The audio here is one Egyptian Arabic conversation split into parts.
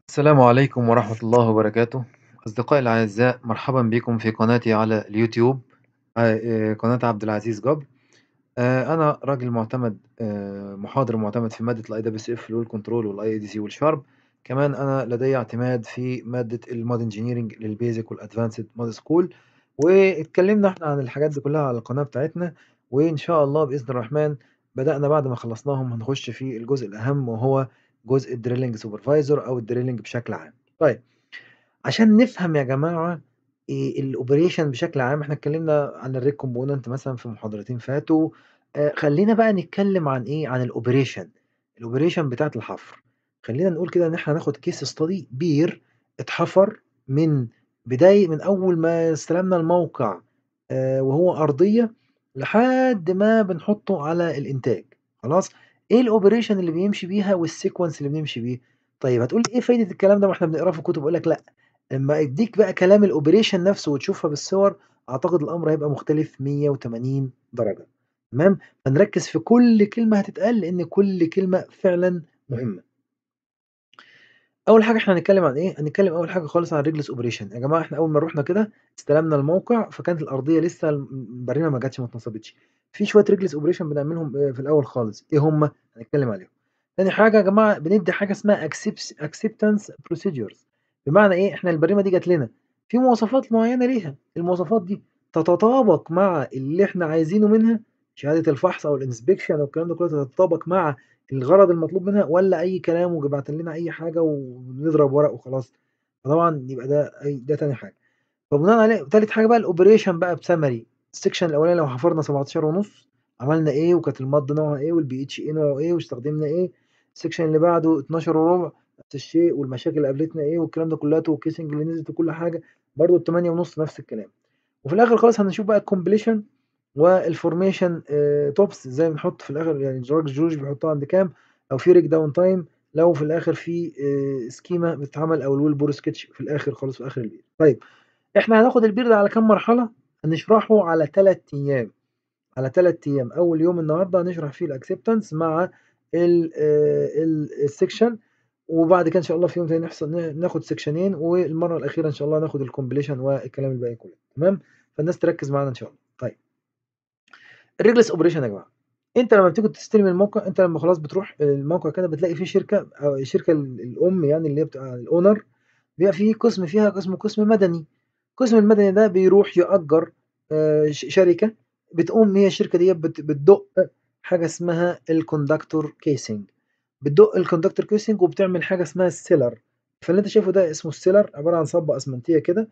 السلام عليكم ورحمة الله وبركاته أصدقائي الأعزاء مرحبا بكم في قناتي على اليوتيوب آه، آه، قناة عبد العزيز جبر آه، أنا راجل معتمد آه، محاضر معتمد في مادة الاي دبليو سي اف فلويد كنترول والاي دي سي والشارب كمان أنا لدي اعتماد في مادة المود انجينيرنج للبيزك والادفانسد مود سكول واتكلمنا احنا عن الحاجات دي كلها على القناة بتاعتنا وإن شاء الله بإذن الرحمن بدأنا بعد ما خلصناهم هنخش في الجزء الأهم وهو جزء الدريلنج سوبرفايزر أو الدريلنج بشكل عام طيب عشان نفهم يا جماعة إيه الأوبريشن بشكل عام إحنا اتكلمنا عن الريك كومبوننت مثلًا في محاضرتين فاتوا، آآ خلّينا بقى نتكلم عن إيه، عن الأوبريشن، الأوبريشن بتاعة الحفر. خلّينا نقول كده إن إحنا هناخد case study بير اتحفر من بداية من أول ما استلمنا الموقع آآ وهو أرضية لحد ما بنحطه على الإنتاج، خلاص؟ إيه الأوبريشن اللي بيمشي بيها والsequence اللي بنمشي بيه؟ طيب هتقول لي إيه فايدة الكلام ده ما إحنا بنقراه في الكتب، أقول لك لأ، لمّا أدّيك بقى كلام الأوبريشن نفسه وتشوفها بالصور، أعتقد الأمر هيبقى مختلف 180 درجة، تمام؟ فنركّز في كل كلمة هتتقال لإن كل كلمة فعلًا مهمة. أول حاجة إحنا هنتكلم عن إيه، هنتكلم أول حاجة خالص عن الريجلس أوبريشن، يا جماعة إحنا أول ما رُحنا كده استلمنا الموقع فكانت الأرضية لسه ال البريمة ما جاتش ما اتنصبتش، في شوية ريجلس أوبريشن بنعملهم آآ في الأول خالص، إيه هم؟ هنتكلم عليهم. تاني حاجة يا جماعة بندّي حاجة اسمها acceps acceptance procedures بمعنى إيه، إحنا البريمة دي جات لنا، في مواصفات معيّنة ليها، المواصفات دي تتطابق مع اللي إحنا عايزينه منها، شهادة الفحص أو الinspection أو الكلام ده كله تتطابق مع الغرض المطلوب منها والّا أي كلام وباعتين لنا أي حاجة ونضرب ورق وخلاص، فطبعًا يبقى ده أي ده تاني حاجة. فبناءً عليه تالت حاجة بقى الأوبريشن بقى بsummary الsection الأولاني لو حفرنا 17.5 عملنا إيه وكانت المَض نوعها إيه والPHA نوعه إيه واستخدمنا إيه، الsection اللي بعده 12.25 نفس الشيء والمشاكل اللي قابلتنا إيه والكلام ده كلّياته والcasing اللي نزلت وكل حاجة، برضه ال8.5 نفس الكلام. وفي الآخر خالص هنشوف بقى الcompletion والformation آآ tops إزاي بنحط في الآخر يعني الراجل جورج بيحطها عند كام، لو في break down time لو في الآخر في آآ schema بتتعمل أو الwheel bore sketch في الآخر خالص في آخر البير. طيب إحنا هناخد البير ده على كام مرحلة؟ هنشرحه على 3 أيام، على 3 أيام، أول يوم النهارده هنشرح فيه الacceptance مع ال آآ ال الsection وبعد كده إن شاء الله في يوم تاني نحصل ن ناخد سكشنين والمرّة الأخيرة إن شاء الله ناخد الcompletion والكلام الباقي كله، تمام؟ فالناس تركّز معانا إن شاء الله. طيب الregless operation يا جماعة، أنت لمّا بتيجي تستلم الموقع أنت لمّا خلاص بتروح الموقع كده بتلاقي في شركة أو الشركة ال الأم يعني اللي هي بتبقى الowner بيبقى في قسم فيها اسمه قسم مدني، القسم المدني ده بيروح يأجّر آآ ش شركة بتقوم هي الشركة ديّة بت بتدُق حاجة اسمها الconductor casing بتدُق الconductor casing وبتعمل حاجة اسمها الsealer فاللي أنت شايفه ده اسمه الsealer عبارة عن صبّة أسمنتية كده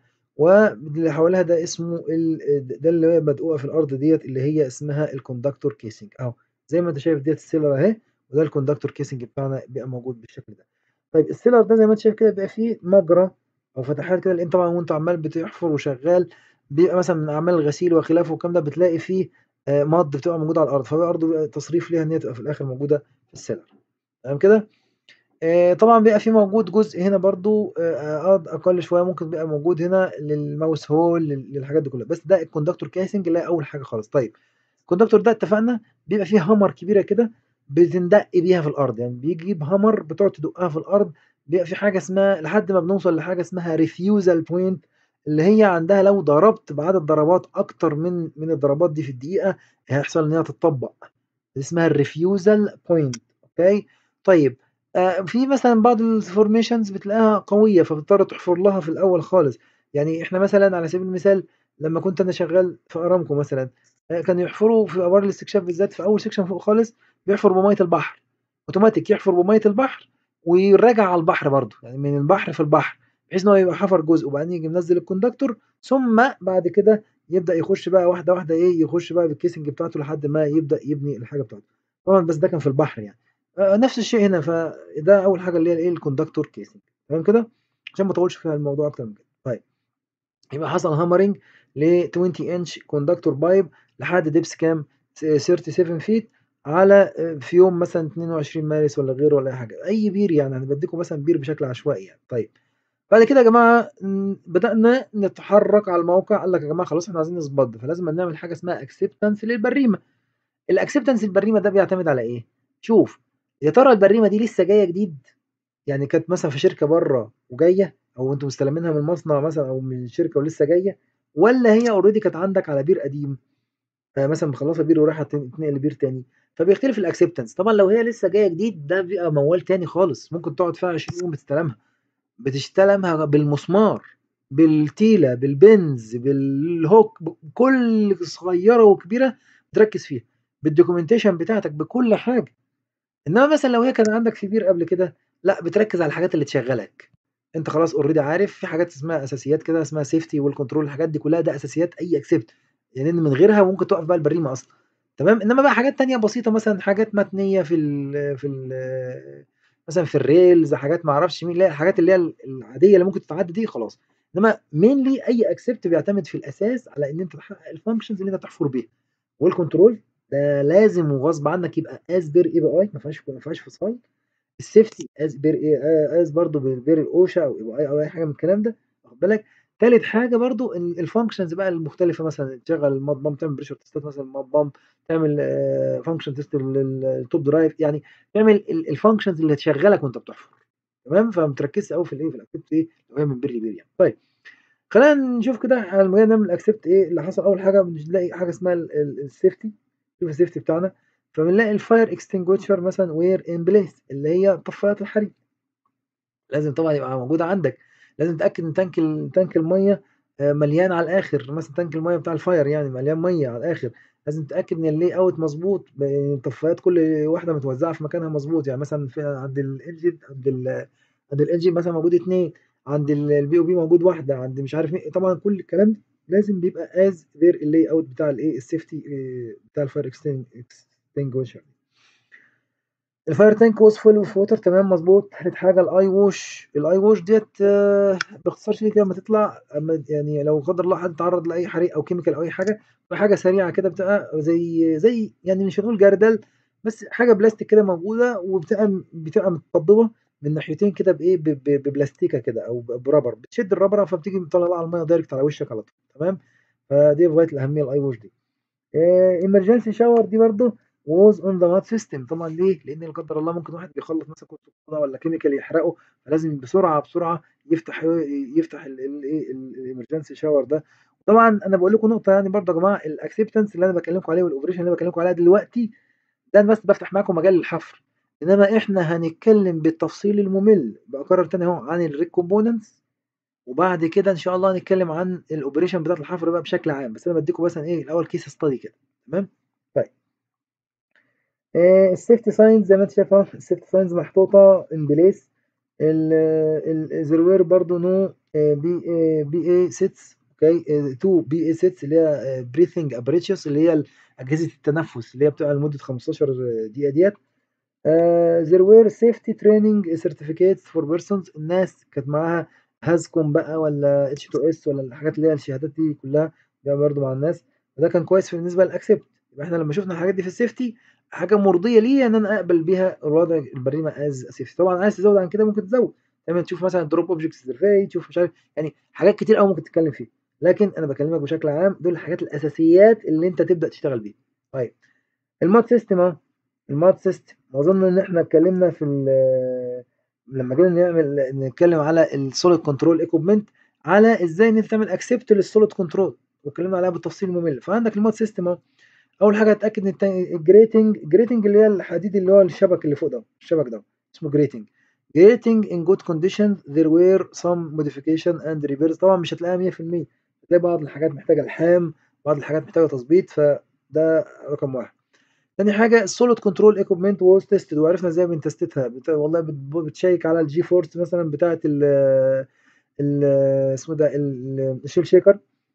واللي حواليها ده اسمه ال د ده اللي هي مدقوقة في الأرض ديّة اللي هي اسمها الconductor casing أهو، زي ما أنت شايف ديّة الsealer أهي وده الconductor casing بتاعنا بيبقى موجود بالشكل ده. طيب الsealer ده زي ما أنت شايف كده بيبقى فيه مجرى أو فتحات كده لإن طبعًا وأنت عمّال بتحفر وشغّال بيبقى مثلًا من أعمال الغسيل وخلافه والكلام ده بتلاقي فيه آآ مَض بتبقى موجودة على الأرض، فبقى برضه بيبقى تصريف ليها إن هي تبقى في الآخر موجودة في الsealer تمام كده؟ آآ طبعًا بيبقى في موجود جزء هنا برضه آآ أق أقل شوية ممكن بيبقى موجود هنا للmouse hole لل للحاجات دي كلّها، بس ده الconductor casing اللي هي أول حاجة خالص. طيب الconductor ده اتفقنا بيبقى فيه hammer كبيرة كده بتندق بيها في الأرض، يعني بيجيب hammer بتقعد تدقها في الأرض، بيبقى في حاجة اسمها لحد ما بنوصل لحاجة اسمها refusal point اللي هي عندها لو ضربت بعدد ضربات أكتر من من الضربات دي في الدقيقة هيحصل إن هي تتطبّق، دي اسمها الrefusal point أوكي؟ طيب آآ في مثلًا بعض الformations بتلاقيها قوية فبتضطر تحفر لها في الأول خالص، يعني إحنا مثلًا على سبيل المثال لمّا كنت أنا شغّال في أرامكو مثلًا آآ كانوا يحفروا في آبار الاستكشاف بالذات في أول section فوق خالص بيحفر بمَيّة البحر، أوتوماتيك يحفر بمَيّة البحر ويراجع على البحر برضه، يعني من البحر في البحر بحيث إن هو يبقى حفر جزء وبعدين ييجي منزّل الconductor ثم بعد كده يبدأ يخش بقى واحدة واحدة إيه، يخش بقى بالcasing بتاعته لحد ما يبدأ يبني الحاجة بتاعته. طبعًا بس ده كان في البحر يعني. آآ نفس الشيء هنا فده أول حاجة اللي هي الإيه الconductor casing تمام كده؟ عشان ما أطوّلش في الموضوع أكتر من كده. طيب يبقى حصل hammering ل20 inch conductor pipe لحد depth كام؟ س 37 feet على آآ في يوم مثلًا 22 مارس والّا غيره والّا أي حاجة، أي بير يعني أنا بادّيكم مثلًا بير بشكل عشوائي يعني. طيب بعد كده يا جماعة ن بدأنا نتحرّك على الموقع قال لك يا جماعة خلاص إحنا عايزين نصبّض فلازمًا نعمل حاجة اسمها acceptance للبريمة. الacceptance البريمة ده بيعتمد على إيه؟ شوف يا ترى البريمة دي لسه جاية جديد، يعني كانت مثلًا في شركة برّه وجاية أو أنتم مستلمينها من المصنع مثلًا أو من الشركة ولسه جاية، والّا هي already كانت عندك على بير قديم؟ آآ مثلًا مخلّصة بير ورايحة تن تنقل لبير تاني، فبيختلف الacceptance طبعًا لو هي لسه جاية جديد ده بيبقى موال تاني خالص، ممكن تقعد فيها 20 يوم بتستلمها، بتستلمها بالمسمار، بالتيلة، بالبنز، بالhook بكل صغيرة وكبيرة بتركّز فيها، بالdocumentation بتاعتك، بكل حاجة. إنما مثلًا لو هي كان عندك في بير قبل كده، لأ بتركّز على الحاجات اللي تشغّلك، أنت خلاص already عارف في حاجات اسمها أساسيات كده اسمها safety والcontrol الحاجات دي كلّها ده أساسيات أي accept لإن من غيرها ممكن توقّف بقى البريمة أصلًا، تمام، إنما بقى حاجات تانية بسيطة مثلًا حاجات متنية في ال في ال مثلًا في الrails حاجات ما أعرفش مين، اللي هي الحاجات اللي هي ال العادية اللي ممكن تتعدّي دي خلاص، إنما mainly أي accept بيعتمد في الأساس على إن أنت تحقق الfunctions اللي أنت بتحفر بيها، والcontrol ده لازم وغصب عنك يبقى as per API ما فيهاش ما فيهاش فصال، الsafety as per آآ as برضه per الOSHA أو API أو أي حاجة من الكلام ده واخد بالك، تالت حاجة برضه ال الfunctions بقى المختلفة مثلًا تشغّل الmud pump تعمل pressure تيستات مثلًا الmud pump تعمل function test لل الtop drive يعني تعمل ال الfunctions اللي هتشغّلك وأنت بتحفر تمام، فما تركّزش أوي في الإيه في الaccept إيه لو هي من بير لبير يعني. طيب خلّينا نشوف كده لمّا جينا نعمل accept إيه اللي حصل، أول حاجة بنلاقي حاجة اسمها ال ال الsafety شوف الsafety بتاعنا، فبنلاقي الfire extinguisher مثلًا were in place اللي هي طفايات الحريق. لازم طبعًا يبقى موجودة عندك، لازم تتأكد إن تانك ال تانك المَيّة آآ مليان على الآخر، مثلًا تانك المَيّة بتاع الfire يعني مليان مَيّة على الآخر، لازم تتأكد إن الlayout مضبوط، ب الطفايات كل واحدة متوزعة في مكانها مضبوط، يعني مثلًا في عند الengine عند ال عند الengine مثلًا موجود 2 عند ال الBOP موجود واحدة، عند مش عارف مين، طبعًا كل الكلام ده لازم بيبقى as per الlayout بتاع الإيه الsafety آآ بتاع الfire extin extinguisher. الfire tank was full of water تمام مضبوط، تالت حاجة الeye wash الeye wash ديّة باختصار شديد كده أمّا تطلع أمّا يعني لو لا قدر الله حد اتعرّض لأي حريق أو chemical أو أي حاجة، بحاجة سريعة كده بتبقى زي زي يعني مش هنقول جردل، بس حاجة بلاستيك كده موجودة وبتبقى بتبقى متطبّبة من ناحيتين كده بإيه ب ب ببلاستيكة كده أو ب برابر، بتشد الرابرة فبتيجي مطلّعة على المَيّة direct على وشّك على طول تمام، فدي في غاية الأهمية الeye wash دي. آآ emergency shower دي برضه was on the mud system طبعًا ليه؟ لإن لا قدر الله ممكن واحد بيخلّص مثلًا والّا chemical يحرقه، فلازم بسرعة، بسرعة يفتح يفتح ال الإيه الemergency shower ده. طبعًا أنا باقول لكم نقطة يعني برضه يا جماعة الacceptance اللي أنا باكلمكم عليه والoperation اللي أنا باكلمكم عليها دلوقتي، ده أنا بس بافتح معاكم مجال للحفر، إنما إحنا هنتكلم بالتفصيل الممل باكرر تاني أهو عن الrig components وبعد كده إن شاء الله هنتكلم عن الoperation بتاعة الحفر بقى بشكل عام، بس أنا بادّيكم مثلًا إيه الأول case study كده تمام؟ طيب. آآ الsafety signs زي ما أنت شايف أهو الsafety signs محطوطة in place ال ال there were برضه no آآ BA BA sets أوكي آآ 2 BA sets اللي هي breathing apparatus اللي هي ال أجهزة التنفس اللي هي بتبقى لمدة 15 دقيقة ديّة. آآ there were safety training certificates for persons الناس كانت معاها HAZCOM بقى والّا H2S والّا الحاجات اللي هي الشهادات دي كلّها ده برضه مع الناس، وده كان كويس بالنسبة للaccept يبقى إحنا لمّا شُفنا الحاجات دي في الsafety حاجة مرضية ليّا إن أنا أقبل بيها الوضع البريمة as safety طبعًا عايز تزوّد عن كده ممكن تزوّد، تعمل تشوف مثلًا drop objects survey تشوف مش عارف يعني حاجات كتير أوي ممكن تتكلم فيها، لكن أنا باكلمك بشكل عام دول الحاجات الأساسيات اللي أنت تبدأ تشتغل بيها. طيب الmud system أهو الmud system وأظن إن إحنا اتكلمنا في ال لمّا جينا نعمل نتكلم على الsolid control equipment على إزاي إن أنت تعمل accept للsolid control واتكلمنا عليها بالتفصيل الممل، فعندك الmud system أهو أول حاجة اتأكد إن الت الgrating grating اللي هي الحديد اللي هو الشبك اللي فوق ده الشبك ده اسمه grating grating in good condition there were some modification and repairs طبعًا مش هتلاقيها 100% هتلاقي بعض الحاجات محتاجة لحام، بعض الحاجات محتاجة تضبيط فده رقم 1. تاني حاجة الsolid control equipment was tested وعرفنا إزاي بنتستها بت والله بت بتشيّك على الG force مثلًا بتاعة ال ال اسمه ده ال الshell shaker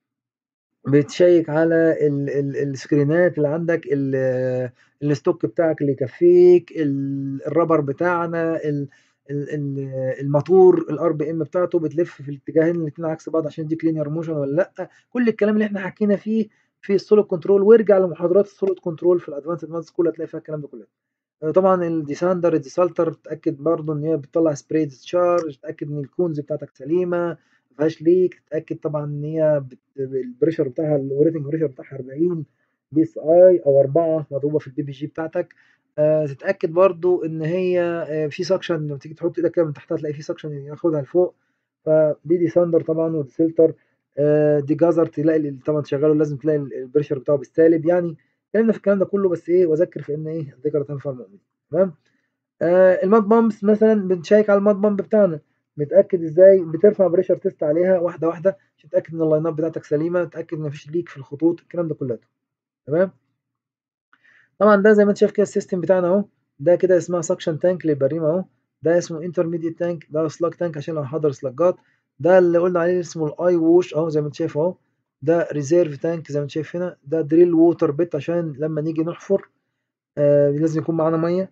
بتشيّك على ال ال السكرينات اللي عندك ال الstock بتاعك اللي يكفّيك ال الرابر بتاعنا ال ال ال الماتور الRPM بتاعته بتلف في الاتجاهين الاتنين عكس بعض عشان يدّيك linear motion والّا لأ، كل الكلام اللي إحنا حكينا فيه في الsolid control وارجع لمحاضرات الsolid control في الadvanced maths school هتلاقي فيها الكلام ده كله. آآ طبعًا الdesander الdesalter اتأكد برضه إن هي بتطلّع spray discharge اتأكد إن الcones بتاعتك سليمة ما فيهاش leak اتأكد طبعًا إن هي بت الpressure بتاعها الoperating pressure بتاعها 40 PSI أو 4 مضروبة في الBPG بتاعتك آآ تتأكد برضه إن هي آآ في suction لمّا تيجي تحط إيدك كده من تحتها تلاقي في suction ياخدها لفوق، فدي descender طبعًا والfilter آآ degasser تلاقي ال طبعًا تشغّله لازم تلاقي ال الpressure بتاعه بالسالب، يعني اتكلمنا في الكلام ده كله بس إيه وذكر في إن إيه الذكرى تنفع المؤمنين تمام، آآ الmud pumps مثلًا بنشيّك على الmud pump بتاعنا، بنتأكد إزاي بترفع pressure test عليها واحدة واحدة عشان تتأكد إن اللاينات بتاعتك سليمة، تتأكد إن ما فيش leak في الخطوط الكلام ده كلّياته تمام. طبعًا ده زي ما أنت شايف كده الsystem بتاعنا أهو، ده كده اسمها suction tank للبريمة أهو، ده اسمه intermediate tank ده slug tank عشان لو هاحضّر سلاجات، ده اللي قُلنا عليه اسمه الeye wash أهو زي ما أنت شايف أهو، ده reserve tank زي ما أنت شايف هنا، ده drill water bit عشان لمّا نيجي نحفر آآ لازم يكون معانا مَيّة.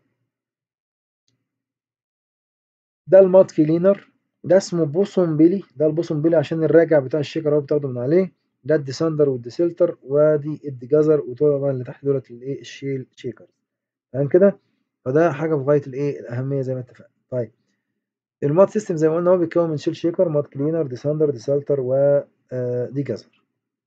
ده الmud cleaner ده اسمه bosson belly ده الbosson belly عشان الراجع بتاع الشيكر أهو بتاخده من عليه، ده الdescender والdesilter وادي الdegasser وطبعًا اللي تحت دُولة الإيه الshale shaker تمام كده؟ فده حاجة في غاية الإيه الأهمية زي ما اتفقنا. طيب الmud system زي ما قُلنا هو بيتكوّن من shale shaker mud cleaner descender desilter و آآ degasser.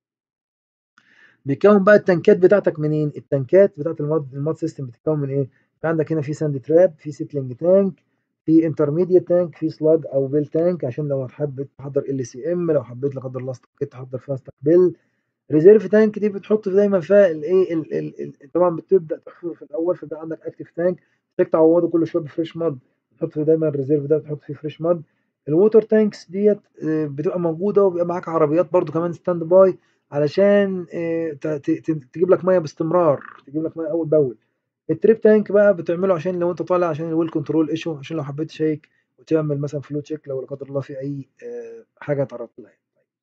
بيتكوّن بقى التنكات بتاعتك منين؟ التنكات بتاعة الmud الmud system بتتكوّن من إيه؟ في عندك هنا في sand trap في settling tank في intermediate tank في slug أو bell tank عشان لو حبيت تحضّر LCM لو حبيت لا قدّر الله استقيت تحضّر فيها استقبال. reserve tank دي بتحط دايمًا فيها الإيه ال ال ال طبعًا بتبدأ تحفر في الأول فبيبقى عندك active tank محتاج تعوّضه كل شوية بfresh mud بتحط دايمًا الreserve ده بتحط فيه fresh mud. الwater tanks ديّة آآ بتبقى موجودة وبيبقى معاك عربيات برضه كمان stand by علشان آآ ت ت ت تجيب لك مَيّة باستمرار، تجيب لك مَيّة أول بأول. الtrip tank بقى بتعمله عشان لو أنت طالع عشان الwell control issue عشان لو حبيت تشيّك وتعمل مثلًا flow check لو لا قدّر الله في أي آآ حاجة اتعرّضت لها يعني.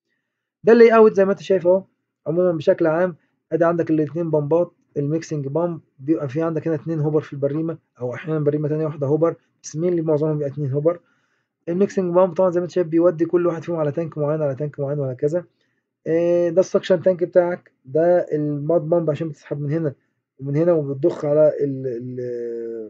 ده الlayout زي ما أنت شايف أهو، عمومًا بشكل عام أدي عندك الاتنين بامبات الmixing pump بيبقى في عندك هنا 2 هوبر في البريمة أو أحيانًا بريمة تانية واحدة هوبر بس mainly معظمهم بيبقى 2 هوبر. الmixing pump طبعًا زي ما أنت شايف بيودّي كل واحد فيهم على tank معيّن على tank معيّن وهكذا. آآ ده الsuction tank بتاعك، ده الmud pump عشان بتسحب من هنا ومن هنا وبتضخ على ال ال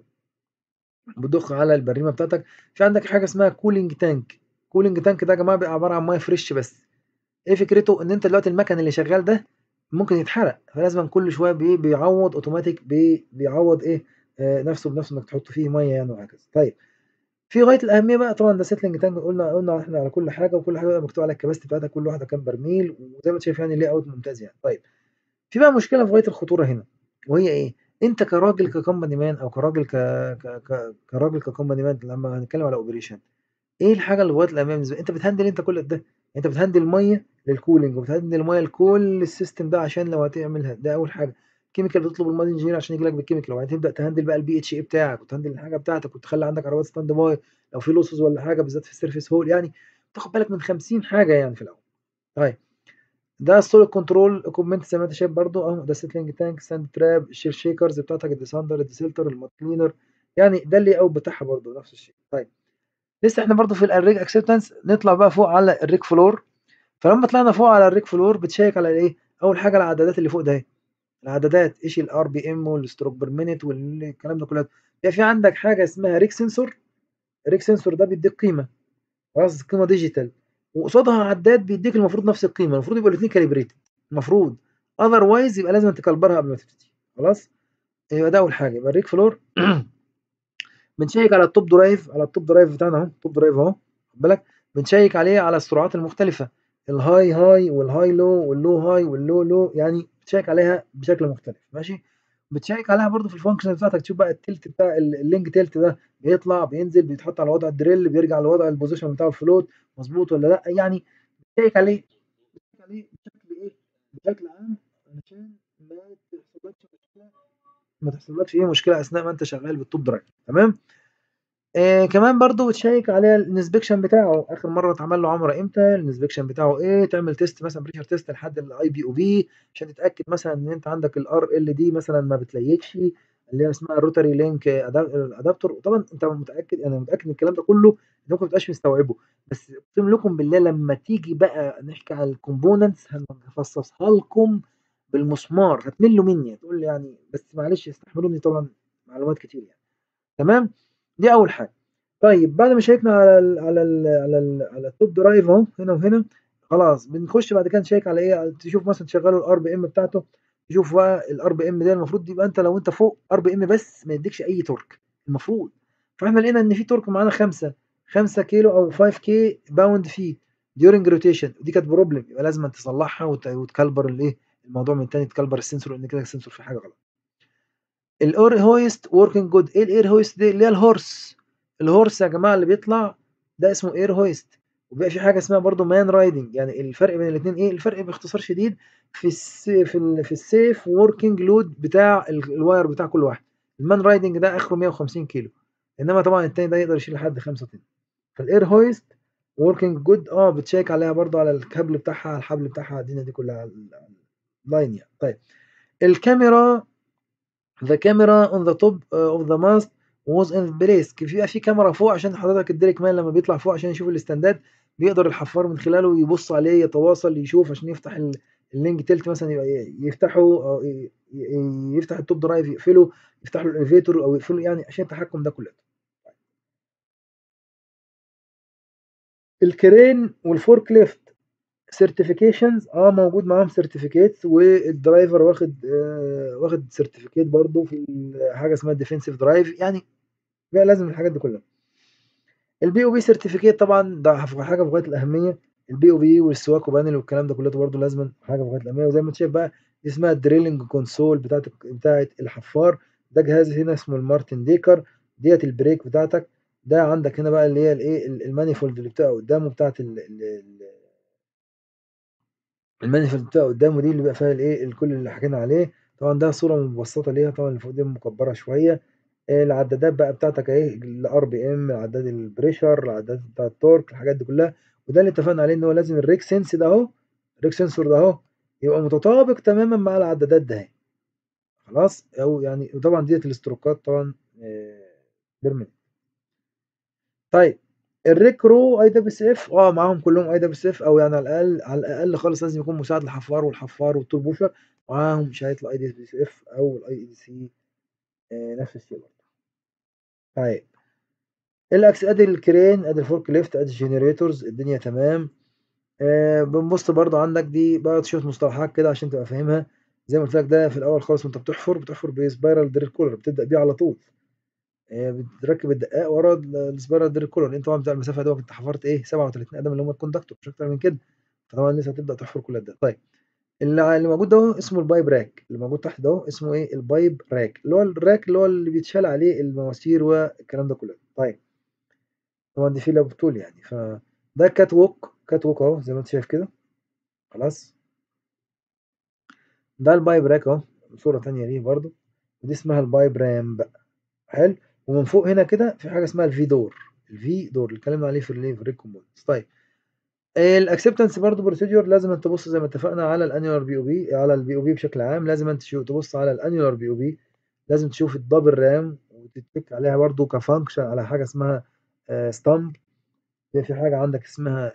بتضخ على البريمة بتاعتك. في عندك حاجة اسمها cooling tank cooling tank ده يا جماعة بيبقى عبارة عن مَيّة فريش بس. إيه فكرته؟ إن أنت دلوقتي المَكَن اللي شغال ده ممكن يتحرق، فلازمًا كل شوية بي بيعوّض أوتوماتيك بي بيعوّض إيه آآ نَفْسه بنَفْسه إنك تحط فيه مَيّة يعني وهكذا. طيب في غاية الأهمية بقى طبعًا ده settling tank قُلنا قُلنا إحنا على كل حاجة وكل حاجة بقى مكتوب عليها الcapacity بتاعتها كل واحدة كام برميل وزي ما أنت شايف يعني layout ممتاز يعني. طيب في بقى مشكلة في غاية الخطورة هنا وهي إيه؟ أنت كراجل كcompany man أو كراجل ك ك ك كراجل كcompany man لمّا هنتكلم على operation إيه الحاجة اللي في غاية الأهمية بالنسبة أنت بتهندل أنت كل ده، أنت بتهندل مَيّة للcooling وبتهندل مَيّة لكل الsystem ده عشان لو هتعمل ده أول حاجة. chemical بتطلب الmud engineer عشان ييجي لك بالchemical وبعدين تبدأ تهندل بقى الBHA بتاعك وتهندل الحاجة بتاعتك وتخلّي عندك عربيات stand by لو في losses والّا حاجة بالذات في الsurface hole يعني بتاخد بالك من 50 حاجة يعني في الأول. طيب ده الsolid control equipment زي ما أنت شايف برضه أهو ده settling tank sand trap الshale shakers بتاعتك الdescender الdesilter الmud cleaner يعني ده الlayout بتاعها برضه نفس الشيء. طيب لسه إحنا برضه في الrig acceptance نطلع بقى فوق على الrig floor فلمّا طلعنا فوق على الrig floor بتشيّك على إيه؟ أول حاجة العدادات اللي فوق ده أهي. العدادات إيش الRPM والstroke per minute والكلام ده كلّياته. بيبقى في عندك حاجة اسمها rig sensor الrig sensor ده بيدّيك قيمة خلاص قيمة digital وقصادها عداد بيدّيك المفروض نفس القيمة، المفروض يبقوا الاتنين calibrated المفروض otherwise يبقى لازمًا تكلبرها قبل ما تبتدي خلاص؟ يبقى ده أول حاجة يبقى الrig floor بنشيّك على الtop drive على الtop drive بتاعنا أهو الtop drive أهو واخد بالك، بنشيّك عليه على السرعات المختلفة الhigh high والhigh low والlow high والlow low يعني بتشيّك عليها بشكل مختلف ماشي، بتشيّك عليها برضه في الfunctions بتاعتك تشوف بقى الtilt بتاع ال الlink tilt ده بيطلع بينزل بيتحط على وضع الdrill بيرجع لوضع الposition بتاع الfloat مضبوط والّا لأ، يعني بتشيّك عليه بتشيّك عليه بشكل إيه بشكل عام علشان ما تحصلكش مشكلة ما تحصلكش إيه مشكلة أثناء ما أنت شغال بالtop drive تمام؟ آآ كمان برضه بتشيّك على الinspection بتاعه آخر مرّة اتعمل له عَمرة إمتى، الinspection بتاعه إيه، تعمل test مثلًا pressure test لحد الIBOB عشان تتأكد مثلًا إن أنت عندك الRLD مثلًا ما بتليّكش اللي هي اسمها الrotary link ada adapter وطبعًا أنت متأكد أنا متأكد من الكلام ده كلّه أنت ممكن ما تبقاش مستوعبه، بس أقسم لكم بالله لمّا تيجي بقى نحكي على الcomponents هنفصصها لكم بالمسمار هتملّوا منّي هتقول لي يعني بس معلش استحملوني طبعًا معلومات كتير يعني تمام، دي أول حاجة. طيب بعد ما شيّكنا على ال على ال على ال على الtop drive أهو هنا وهنا خلاص بنخش بعد كده نشيّك على إيه، تشوف مثلًا تشغّلوا الRPM بتاعته شوف بقى الار بي ام ده المفروض يبقى انت لو انت فوق ار بي ام بس ما يديكش اي تورك المفروض فاحنا لقينا ان في تورك معانا 5 5 كيلو او 5 كي باوند فيه ديورنج روتيشن ودي كانت بروبلم يبقى لازم تصلحها وتكلبر الايه الموضوع من تاني تكلبر السنسور لان كده السنسور في حاجه غلط الاير هويست وركينج جود ايه الاير هويست دي اللي هي الهورس الهورس يا جماعه اللي بيطلع ده اسمه اير هويست وبقى في حاجه اسمها برضو مان رايدنج يعني الفرق بين الاثنين ايه الفرق باختصار شديد في الس... في ال... في السيف وركينج لود بتاع ال... الواير بتاع كل واحد المان رايدنج ده اخره 150 كيلو انما طبعا التاني ده يقدر يشيل لحد 5 طن فالاير هويست وركينج جود اه بتشيك عليها برضو على الكابل بتاعها على الحبل بتاعها الدنيا دي كلها لاين يعني طيب الكاميرا the camera on the top of the mast was in place في في كاميرا فوق عشان حضرتك الديريك مان لما بيطلع فوق عشان يشوف الاستندات بيقدر الحفار من خلاله يبص عليه يتواصل يشوف عشان يفتح اللينك تلت مثلا يبقى يفتحه او يفتح التوب درايف يقفله يفتح له الاليفيتور او يقفله يعني عشان التحكم ده كله الكرين والفورك ليفت سيرتيفيكيشنز اه موجود معاهم سيرتيفيكيتس والدرايفر واخد آه واخد سيرتيفيكيت برضه في حاجه اسمها ديفنسيف درايف يعني بقى لازم الحاجات دي كلها البي او بي سيرتيفيكيت طبعا ده حاجه في غايه الاهميه البي او بي والسواك وبانل والكلام ده كله برضه لازم حاجه في غايه الاهميه وزي ما انت شايف بقى دي اسمها الدريلنج كونسول بتاعت بتاعت الحفار ده جهاز هنا اسمه المارتن ديكر ديت البريك بتاعتك ده عندك هنا بقى اللي هي الايه المانيفولد اللي بتبقى قدامه بتاعت المانيفولد بتبقى قدامه دي اللي بقى فيها الايه الكل اللي حكينا عليه طبعا ده صوره مبسطه ليها طبعا اللي فوق دي مكبره شويه العدادات بقى بتاعتك اهي الار بي ام العداد البريشر العداد بتاع التورك الحاجات دي كلها وده اللي اتفقنا عليه ان هو لازم الريك سنس ده اهو الريك سنسور ده اهو يبقى متطابق تماما مع العدادات ده اهي خلاص او يعني وطبعا ديت الاستروكات طبعا بيرمننت طيب الريك رو اي دبليو سي اف اه معاهم كلهم اي دبليو سي اف او يعني على الاقل على الاقل خالص لازم يكون مساعد الحفار والحفار والتور بوشر معاهم شهاده الاي دبليو سي اف او الاي اي دي سي نفس الشيء برضه طيب الاكس ادي الكرين ادي الفورك ليفت ادي الجنريتورز الدنيا تمام آه بنبص برضو عندك دي بقى شويه مصطلحات كده عشان تبقى فاهمها زي ما قلت لك ده في الاول خالص وانت بتحفر بتحفر بسبايرال دريل كولر بتبدا بيه على طول آه بتركب الدقاق ورا السبايرال دريل كولر انت طبعا بتاع المسافه دوت انت حفرت ايه 37 قدم اللي هم الكوندكتور مش اكتر من كده فطبعا لسه هتبدا تحفر كل ده طيب اللي موجود ده اسمه البايب راك اللي موجود تحت ده اسمه ايه البايب راك اللي هو الراك اللي هو اللي بيتشال عليه المواسير والكلام ده كله طيب طبعا دي فيلا بطول يعني فده كات ووك كات ووك اهو زي ما انت شايف كده خلاص ده البايب راك اهو صورة تانية ليه برضو ودي اسمها البايب رام بقى حلو ومن فوق هنا كده في حاجة اسمها الفي دور الفي دور اللي اتكلمنا عليه في اللي في الريكومبوننتس طيب الاكسبتنس برضه بروسيدور لازم انت تبص زي ما اتفقنا على الانيولار بي او بي على البي او بي بشكل عام لازم انت تبص على الانيولار بي او بي لازم تشوف الدبل رام وتتك عليها برضه كفانكشن على حاجه اسمها ستامب في حاجه عندك اسمها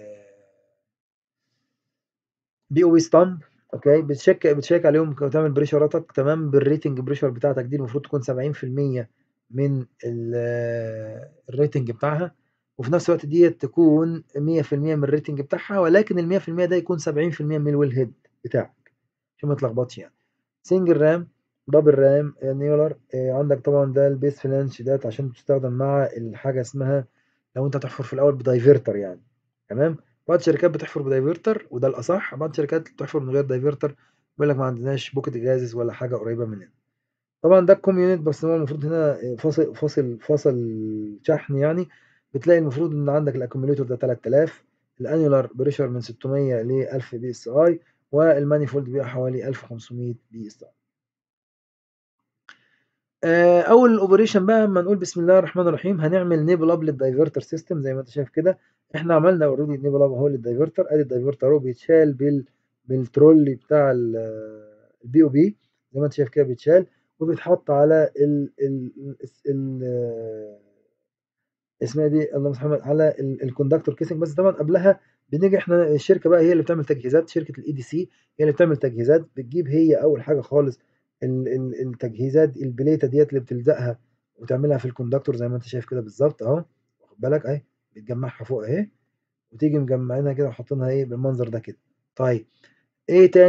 بي او بي ستامب اوكي بتشيك بتشيك عليهم وتعمل بريشراتك تمام بالريتنج بريشر بتاعتك دي المفروض تكون 70% من الريتنج بتاعها وفي نفس الوقت ديت تكون 100% من الريتنج بتاعها ولكن ال 100% ده يكون 70% من الويل هيد بتاعك عشان ما تلخبطش يعني سنجل رام دبل رام نيولر آه عندك طبعا ده البيس فلانش ديت عشان تستخدم مع الحاجه اسمها لو انت تحفر في الاول بدايفرتر يعني تمام بعض الشركات بتحفر بدايفرتر وده الاصح بعض الشركات بتحفر من غير دايفرتر بيقول لك ما عندناش بوكيت جازز ولا حاجه قريبه مننا طبعا ده الكوميونيت بس هو المفروض هنا فاصل فاصل فاصل شحن يعني بتلاقي المفروض ان عندك الاكوميوليتور ده 3000 الانيولار بريشر من 600 ل 1000 بي اس اي والمانيفولد بيبقى حوالي 1500 بي اس اي اول الاوبريشن بقى اما نقول بسم الله الرحمن الرحيم هنعمل نيبل اب للدايفرتر سيستم زي ما انت شايف كده احنا عملنا اوريدي نيبل اب اهو للدايفرتر ادي الدايفرتر اهو بيتشال بال بالترولي بتاع البي او بي زي ما انت شايف كده بيتشال وبيتحط على ال ال ال اسمها دي اللهم صل على الكوندكتور كيسنج بس طبعا قبلها بنيجي احنا الشركه بقى هي اللي بتعمل تجهيزات شركه الاي دي سي هي اللي بتعمل تجهيزات بتجيب هي اول حاجه خالص التجهيزات البليته ديت اللي بتلزقها وتعملها في الكوندكتور زي ما انت شايف كده بالظبط اهو واخد بالك اهي بتجمعها فوق اهي وتيجي مجمعينها كده وحاطينها ايه بالمنظر ده كده طيب ايه تاني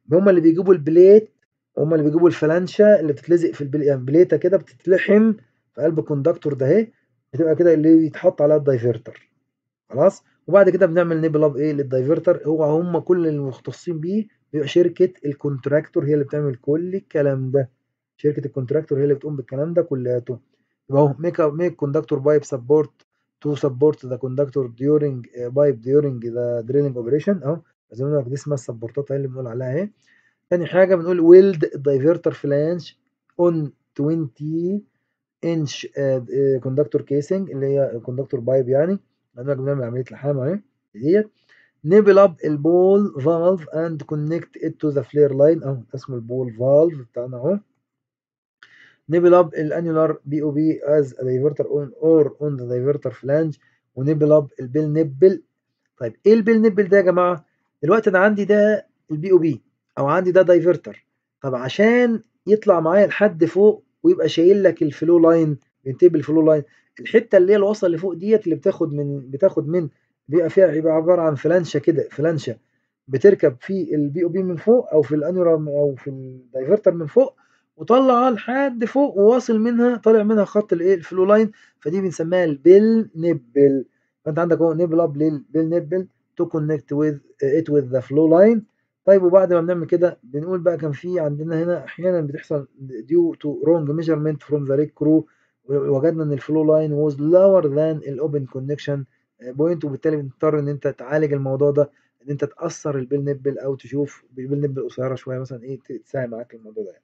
هم اللي بيجيبوا البليت هم اللي بيجيبوا الفلانشة اللي بتتلزق في البل... يعني بليتة كده بتتلحم في قلب الكوندكتور ده اهي بتبقى كده اللي يتحط عليها الدايفرتر خلاص وبعد كده بنعمل نيبل اب ايه للدايفرتر هو هم كل المختصين بيه بيبقى شركة الكونتراكتور هي اللي بتعمل كل الكلام ده شركة الكونتراكتور هي اللي بتقوم بالكلام ده كلياته يبقى اهو ميك ميك كوندكتور بايب سبورت to support the conductor during uh, pipe during the drilling operation اهو زي ما دي اسمها السبورتات اللي بنقول عليها اهي تاني حاجة بنقول ويلد diverter flange on 20 inch كوندكتور كيسنج اللي هي كوندكتور بايب يعني لأننا بنعمل عملية لحام اهي ديت نيبل اب البول فالف اند كونكت ات تو ذا فلير لاين اهو اسمه البول فالف بتاعنا اهو نيبل اب الانيولار بي او بي از دايفرتر اون اور اون ذا دايفرتر فلانج ونيبل اب البيل نبل طيب ايه البيل نبل ده يا جماعه دلوقتي انا عندي ده البي او بي او عندي ده دايفرتر طب عشان يطلع معايا لحد فوق ويبقى شايل لك الفلو لاين بينتهي بالفلو لاين الحته اللي هي الوصله اللي فوق ديت اللي بتاخد من بتاخد من بيبقى فيها يبقى عباره عن فلانشه كده فلانشه بتركب في البي او بي من فوق او في الانيولار او في الدايفرتر من فوق وطلع لحد فوق وواصل منها طالع منها خط الايه الفلو لاين فدي بنسميها البيل نبل فانت عندك اهو نبل اب للبيل نبل تو كونكت وذ ات وذ ذا فلو لاين طيب وبعد ما بنعمل كده بنقول بقى كان في عندنا هنا احيانا بتحصل ديو تو رونج ميجرمنت فروم ذا ريك كرو وجدنا ان الفلو لاين واز لور ذان الاوبن كونكشن بوينت وبالتالي بنضطر ان انت تعالج الموضوع ده ان انت تاثر البيل نبل او تشوف البيل نبل قصيره شويه مثلا ايه تساعد معاك الموضوع ده يعني.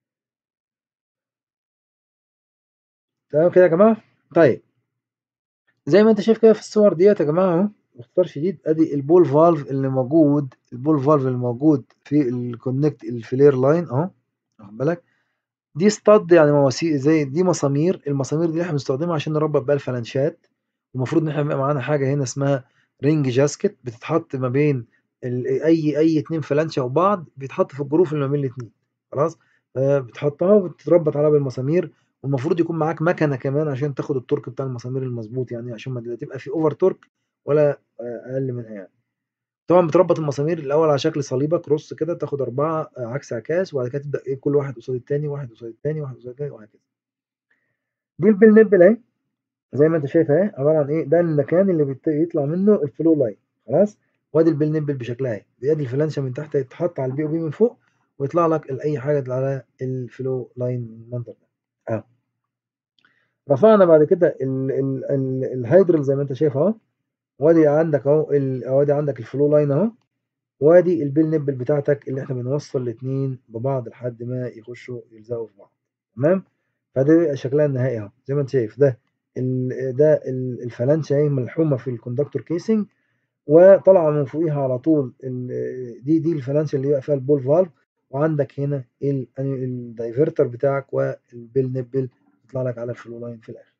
تمام كده يا جماعه طيب زي ما انت شايف كده في الصور ديت يا جماعه اهو باختصار شديد ادي البول فالف اللي موجود البول فالف اللي موجود في الكونكت الفلير لاين اهو واخد بالك دي ستاد يعني مواسير زي دي مسامير المسامير دي احنا بنستخدمها عشان نربط بيها الفلانشات المفروض ان احنا يبقى معانا حاجه هنا اسمها رينج جاسكت بتتحط ما بين اي اي اتنين فلانشه وبعض بيتحط في الجروف اللي ما بين الاتنين خلاص بتحطها وتتربط عليها بالمسامير والمفروض يكون معاك مكنه كمان عشان تاخد التورك بتاع المسامير المظبوط يعني عشان ما تبقى في اوفر تورك ولا اقل منها يعني طبعا بتربط المسامير الاول على شكل صليبه كروس كده تاخد اربعه عكس عكاس وبعد كده تبدا ايه كل واحد قصاد التاني واحد قصاد التاني واحد قصاد التاني وهكذا دي البيل نبل اهي زي ما انت شايف اهي عباره عن ايه ده المكان اللي بيطلع منه الفلو لاين خلاص وادي البيل نبل بشكلها اهي بيدي الفلانشه من تحت يتحط على البي او بي من فوق ويطلع لك اي حاجه على الفلو لاين المنظر ده اهو رفعنا بعد كده الهيدرل زي ما انت شايف اهو وادي عندك اهو وادي عندك الفلو لاين اهو وادي البيل نبل بتاعتك اللي احنا بنوصل الاثنين ببعض لحد ما يخشوا يلزقوا في بعض تمام فده بيبقى شكلها النهائي اهو زي ما انت شايف ده ال ده الفلانشه اهي ملحومه في الكوندكتور كيسنج وطالعه من فوقيها على طول دي دي الفلانشه اللي بيبقى فيها البول فالف وعندك هنا الدايفرتر بتاعك والبيل نبل يطلع لك على الفلو لاين في الاخر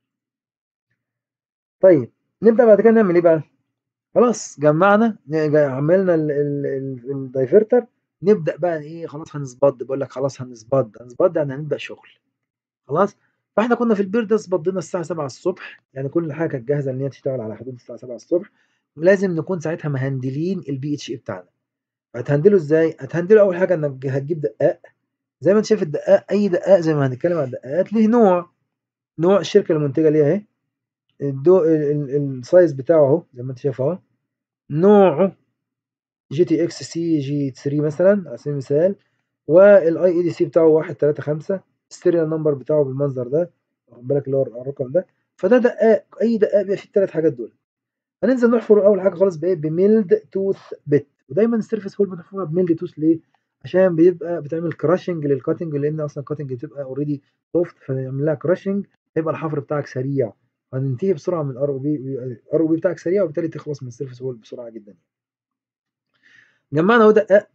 طيب نبدا بعد كده نعمل ايه بقى خلاص جمعنا عملنا الدايفرتر نبدا بقى ايه خلاص هنسبض بقول لك خلاص هنسبض هنسبض يعني هنبدا شغل خلاص فاحنا كنا في البير ده سبضنا الساعه 7 الصبح يعني كل حاجه كانت جاهزه ان هي تشتغل على حدود الساعه 7 الصبح لازم نكون ساعتها مهندلين البي اتش اي بتاعنا هتهندله ازاي هتهندله اول حاجه انك هتجيب دقاق زي ما انت شايف الدقاق اي دقاق زي ما هنتكلم عن الدقاقات ليه نوع نوع الشركه المنتجه ليها اهي الدو السايز بتاعه اهو زي ما انت شايف اهو نوعه جي تي اكس سي جي 3 مثلا على سبيل المثال والاي اي دي سي بتاعه 135 السيريال نمبر بتاعه بالمنظر ده واخد بالك اللي هو الرقم ده فده دقاق اي دقاق بيبقى فيه الثلاث حاجات دول هننزل نحفر اول حاجه خالص بايه بميلد توث بت ودايما السيرفيس هول بنحفرها بميلد توث ليه عشان بيبقى بتعمل كراشنج للكاتنج لان اصلا الكاتنج بتبقى اوريدي سوفت فنعمل لها كراشنج هيبقى الحفر بتاعك سريع هننتهي بسرعه من الار او بي الار او بي بتاعك سريع وبالتالي تخلص من السيرفيس وول بسرعه جدا جمعنا اهو دقاق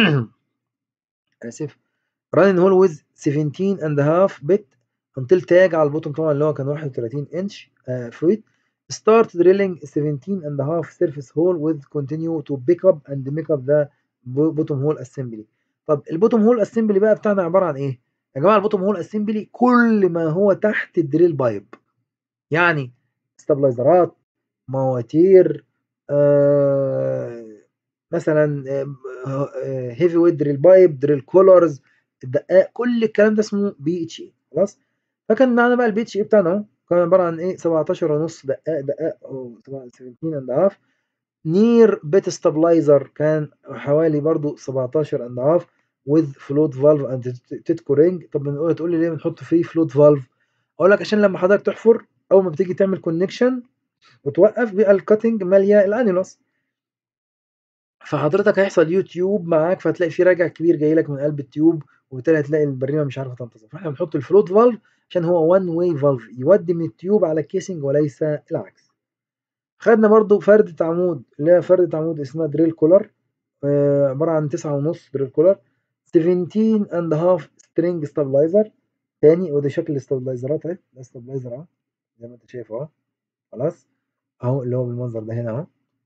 اسف running hole with 17 and a half bit until tag على البوتوم طبعا اللي هو كان 31 انش فويت start drilling 17 and a half surface hole with continue to pick up and make up the bottom hole assembly طب البوتوم هول اسمبلي بقى بتاعنا عباره عن ايه يا جماعه البوتوم هول اسمبلي كل ما هو تحت الدريل بايب يعني استابلايزرات مواتير آه مثلا هيفي ويت دريل بايب دريل كولرز الدقاق كل الكلام ده اسمه بي اتش اي خلاص فكان معانا بقى البي اتش اي بتاعنا اهو كان عباره عن ايه 17 ونص دقاق دقاق او 17 اند هاف نير بيت ستابلايزر كان حوالي برضو 17 اند هاف with float valve and تيتكو رينج طب بنقول تقول لي ليه بنحط فيه float valve اقول لك عشان لما حضرتك تحفر اول ما بتيجي تعمل كونكشن وتوقف بيبقى الكاتنج ماليه الانيلوس فحضرتك هيحصل يوتيوب معاك فهتلاقي في راجع كبير جاي لك من قلب التيوب وبالتالي هتلاقي البريمه مش عارفه تنتظم فاحنا بنحط الفلوت فالف عشان هو وان واي فالف يودي من التيوب على الكيسنج وليس العكس خدنا برضو فردة عمود اللي هي فردة عمود اسمها دريل كولر آه عبارة عن تسعة ونص دريل كولر 17 اند هاف سترينج ستابلايزر تاني وده شكل الاستابلايزرات اهي ده استابلايزر اهو زي ما انت شايف اهو خلاص اهو اللي هو بالمنظر ده هنا اهو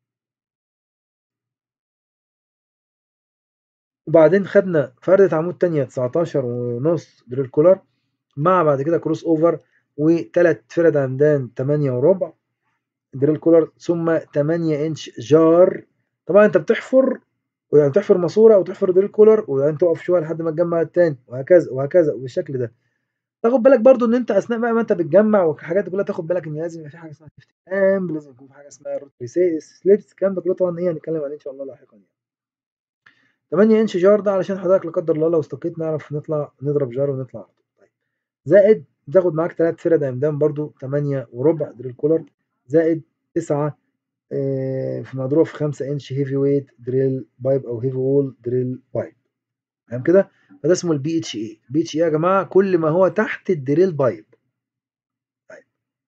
وبعدين خدنا فردة عمود تانية 19 ونص دريل كولر مع بعد كده كروس اوفر وثلاث فرد عمدان 8 وربع دريل كولر ثم 8 انش جار طبعا انت بتحفر ويعني تحفر ماسوره او تحفر دريل كولر وبعدين تقف شويه لحد ما تجمع التاني وهكذا وهكذا بالشكل ده تاخد بالك برضو ان انت اثناء بقى ما انت بتجمع والحاجات دي كلها تاخد بالك ان لازم يبقى في حاجه اسمها سيفتي امب لازم يكون في حاجه اسمها روتري سليبس الكلام ده كله طبعا ايه هنتكلم عليه ان شاء الله لاحقا يعني 8 انش جار ده علشان حضرتك لا قدر الله لو استقيت نعرف نطلع نضرب جار ونطلع طيب زائد تاخد معاك ثلاث فرد عمدان برضو 8 وربع دريل كولر زائد 9 آه في مضروب في 5 انش هيفي ويت دريل بايب او هيفي وول دريل بايب تمام كده فده اسمه البي اتش اي بي اتش اي يا جماعه كل ما هو تحت الدريل بايب طيب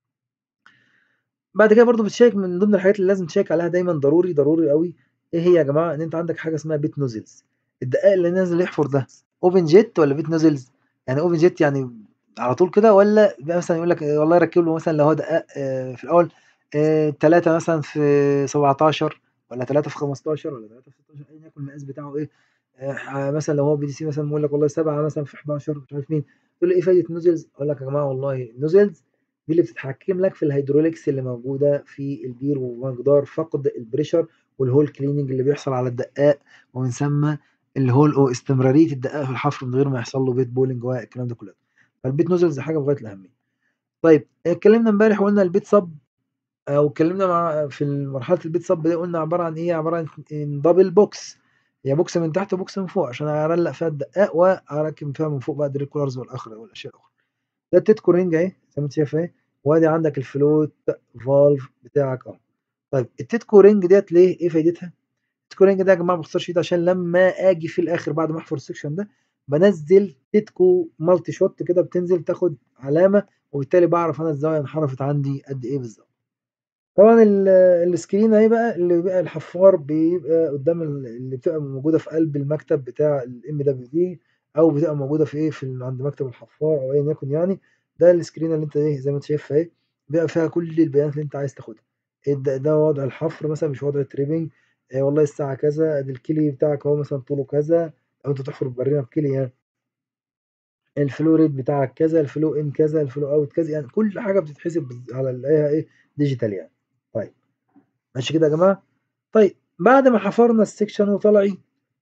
بعد كده برضو بتشيك من ضمن الحاجات اللي لازم تشيك عليها دايما ضروري ضروري قوي ايه هي يا جماعه ان انت عندك حاجه اسمها بيت نوزلز الدقائق اللي نازل يحفر ده اوبن جيت ولا بيت نوزلز يعني اوبن جيت يعني على طول كده ولا مثلا يقول لك والله ركب له مثلا لو هو دقائق في الاول ثلاثة مثلا في 17 ولا 3 في 15 ولا 3 في 16 ايا يكن المقاس بتاعه ايه مثلا لو هو بي دي سي مثلا بيقول لك والله 7 مثلا في 11 مش عارف مين تقول له ايه فايده نوزلز اقول لك يا جماعه والله النوزلز دي اللي بتتحكم لك في الهيدروليكس اللي موجوده في البير ومقدار فقد البريشر والهول كليننج اللي بيحصل على الدقاق ومن ثم الهول او استمراريه الدقاق في الحفر من غير ما يحصل له بيت بولينج والكلام ده كله فالبيت نوزلز حاجه في غايه الاهميه طيب اتكلمنا امبارح وقلنا البيت صب او اتكلمنا مع في مرحله البيت صب دي قلنا عباره عن ايه عباره عن دبل بوكس هي بوكس من تحت وبوكس من فوق عشان ارلق فيها الدقاق واركب فيها من فوق بقى دريل كولرز والاخر والاشياء الاخرى ده التيتكو رينج اهي زي ما انت شايف اهي وادي عندك الفلوت فالف بتاعك اهو طيب التيتكو رينج ديت ليه ايه فايدتها التيتكو رينج ده يا جماعه باختصار شديد عشان لما اجي في الاخر بعد ما احفر السكشن ده بنزل تيتكو مالتي شوت كده بتنزل تاخد علامه وبالتالي بعرف انا الزاويه انحرفت عندي قد ايه بالظبط طبعا السكرين اهي بقى اللي بقى الحفار بيبقى قدام اللي بتبقى موجوده في قلب المكتب بتاع الام دبليو دي او بتبقى موجوده في ايه في عند مكتب الحفار او ايا يكن يعني ده السكرين اللي انت ايه زي ما انت شايف اهي بيبقى فيها كل البيانات اللي انت عايز تاخدها ده, ده وضع الحفر مثلا مش وضع التريبنج آه والله الساعه كذا ادي الكيلي بتاعك اهو مثلا طوله كذا لو انت تحفر ببريمه بكيلي يعني الفلو ريت بتاعك كذا الفلو ان كذا الفلو اوت كذا يعني كل حاجه بتتحسب على الايه ايه ديجيتال يعني طيب ماشي كده يا جماعه طيب بعد ما حفرنا السكشن وطلعي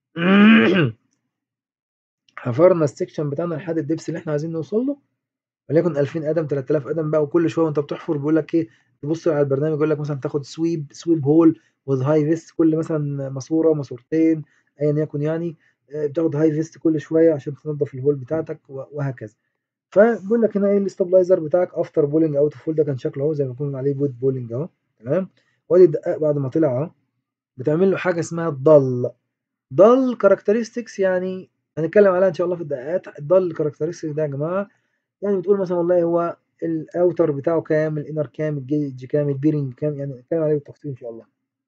حفرنا السكشن بتاعنا لحد الدبس اللي احنا عايزين نوصل له وليكن 2000 قدم 3000 قدم بقى وكل شويه وانت بتحفر بيقول لك ايه تبص على البرنامج يقول لك مثلا تاخد سويب سويب هول وذ هاي فيست كل مثلا ماسوره ماسورتين ايا يكن يعني بتاخد هاي فيست كل شويه عشان تنظف الهول بتاعتك وهكذا فبيقول لك هنا ايه الاستابلايزر بتاعك افتر بولينج اوت اوف هول ده كان شكله اهو زي ما يكون عليه بود بولينج اهو تمام وادي الدقاق بعد ما طلع اهو بتعمل له حاجه اسمها ضل ضل كاركترستكس يعني هنتكلم عليها ان شاء الله في الدقات الضل كاركترستكس ده يا جماعه يعني بتقول مثلا والله هو الاوتر بتاعه كام الانر كام الجيج كام البيرنج كام يعني نتكلم عليه بالتفصيل ان شاء الله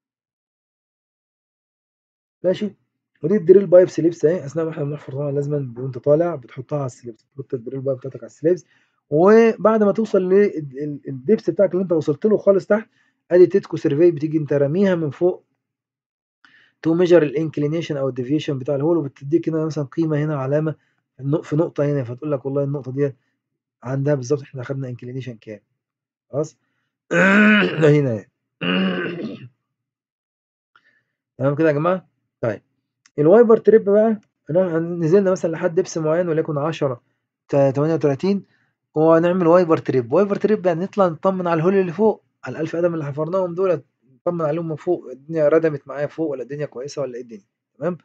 ماشي ودي الدريل بايب سليبس اهي اثناء ما احنا بنحفر طبعا لازم وانت طالع بتحطها على السليبس تحط الدريل بايب بتاعتك على السليبس وبعد ما توصل للدبس بتاعك اللي انت وصلت له خالص تحت ادي تيتكو سيرفي بتيجي انت راميها من فوق تو ميجر الانكلينيشن او الديفيشن بتاع الهول وبتديك هنا مثلا قيمه هنا علامه في نقطه هنا فتقول لك والله النقطه دي عندها بالظبط احنا اخدنا انكلينيشن كام خلاص هنا تمام كده يا جماعه طيب الوايبر تريب بقى نزلنا مثلا لحد دبس معين وليكن 10 38 ونعمل وايبر تريب وايبر تريب يعني نطلع نطمن على الهول اللي فوق على الألف قدم اللي حفرناهم دول نطمن عليهم من فوق الدنيا ردمت معايا فوق ولا الدنيا كويسة ولا ايه الدنيا تمام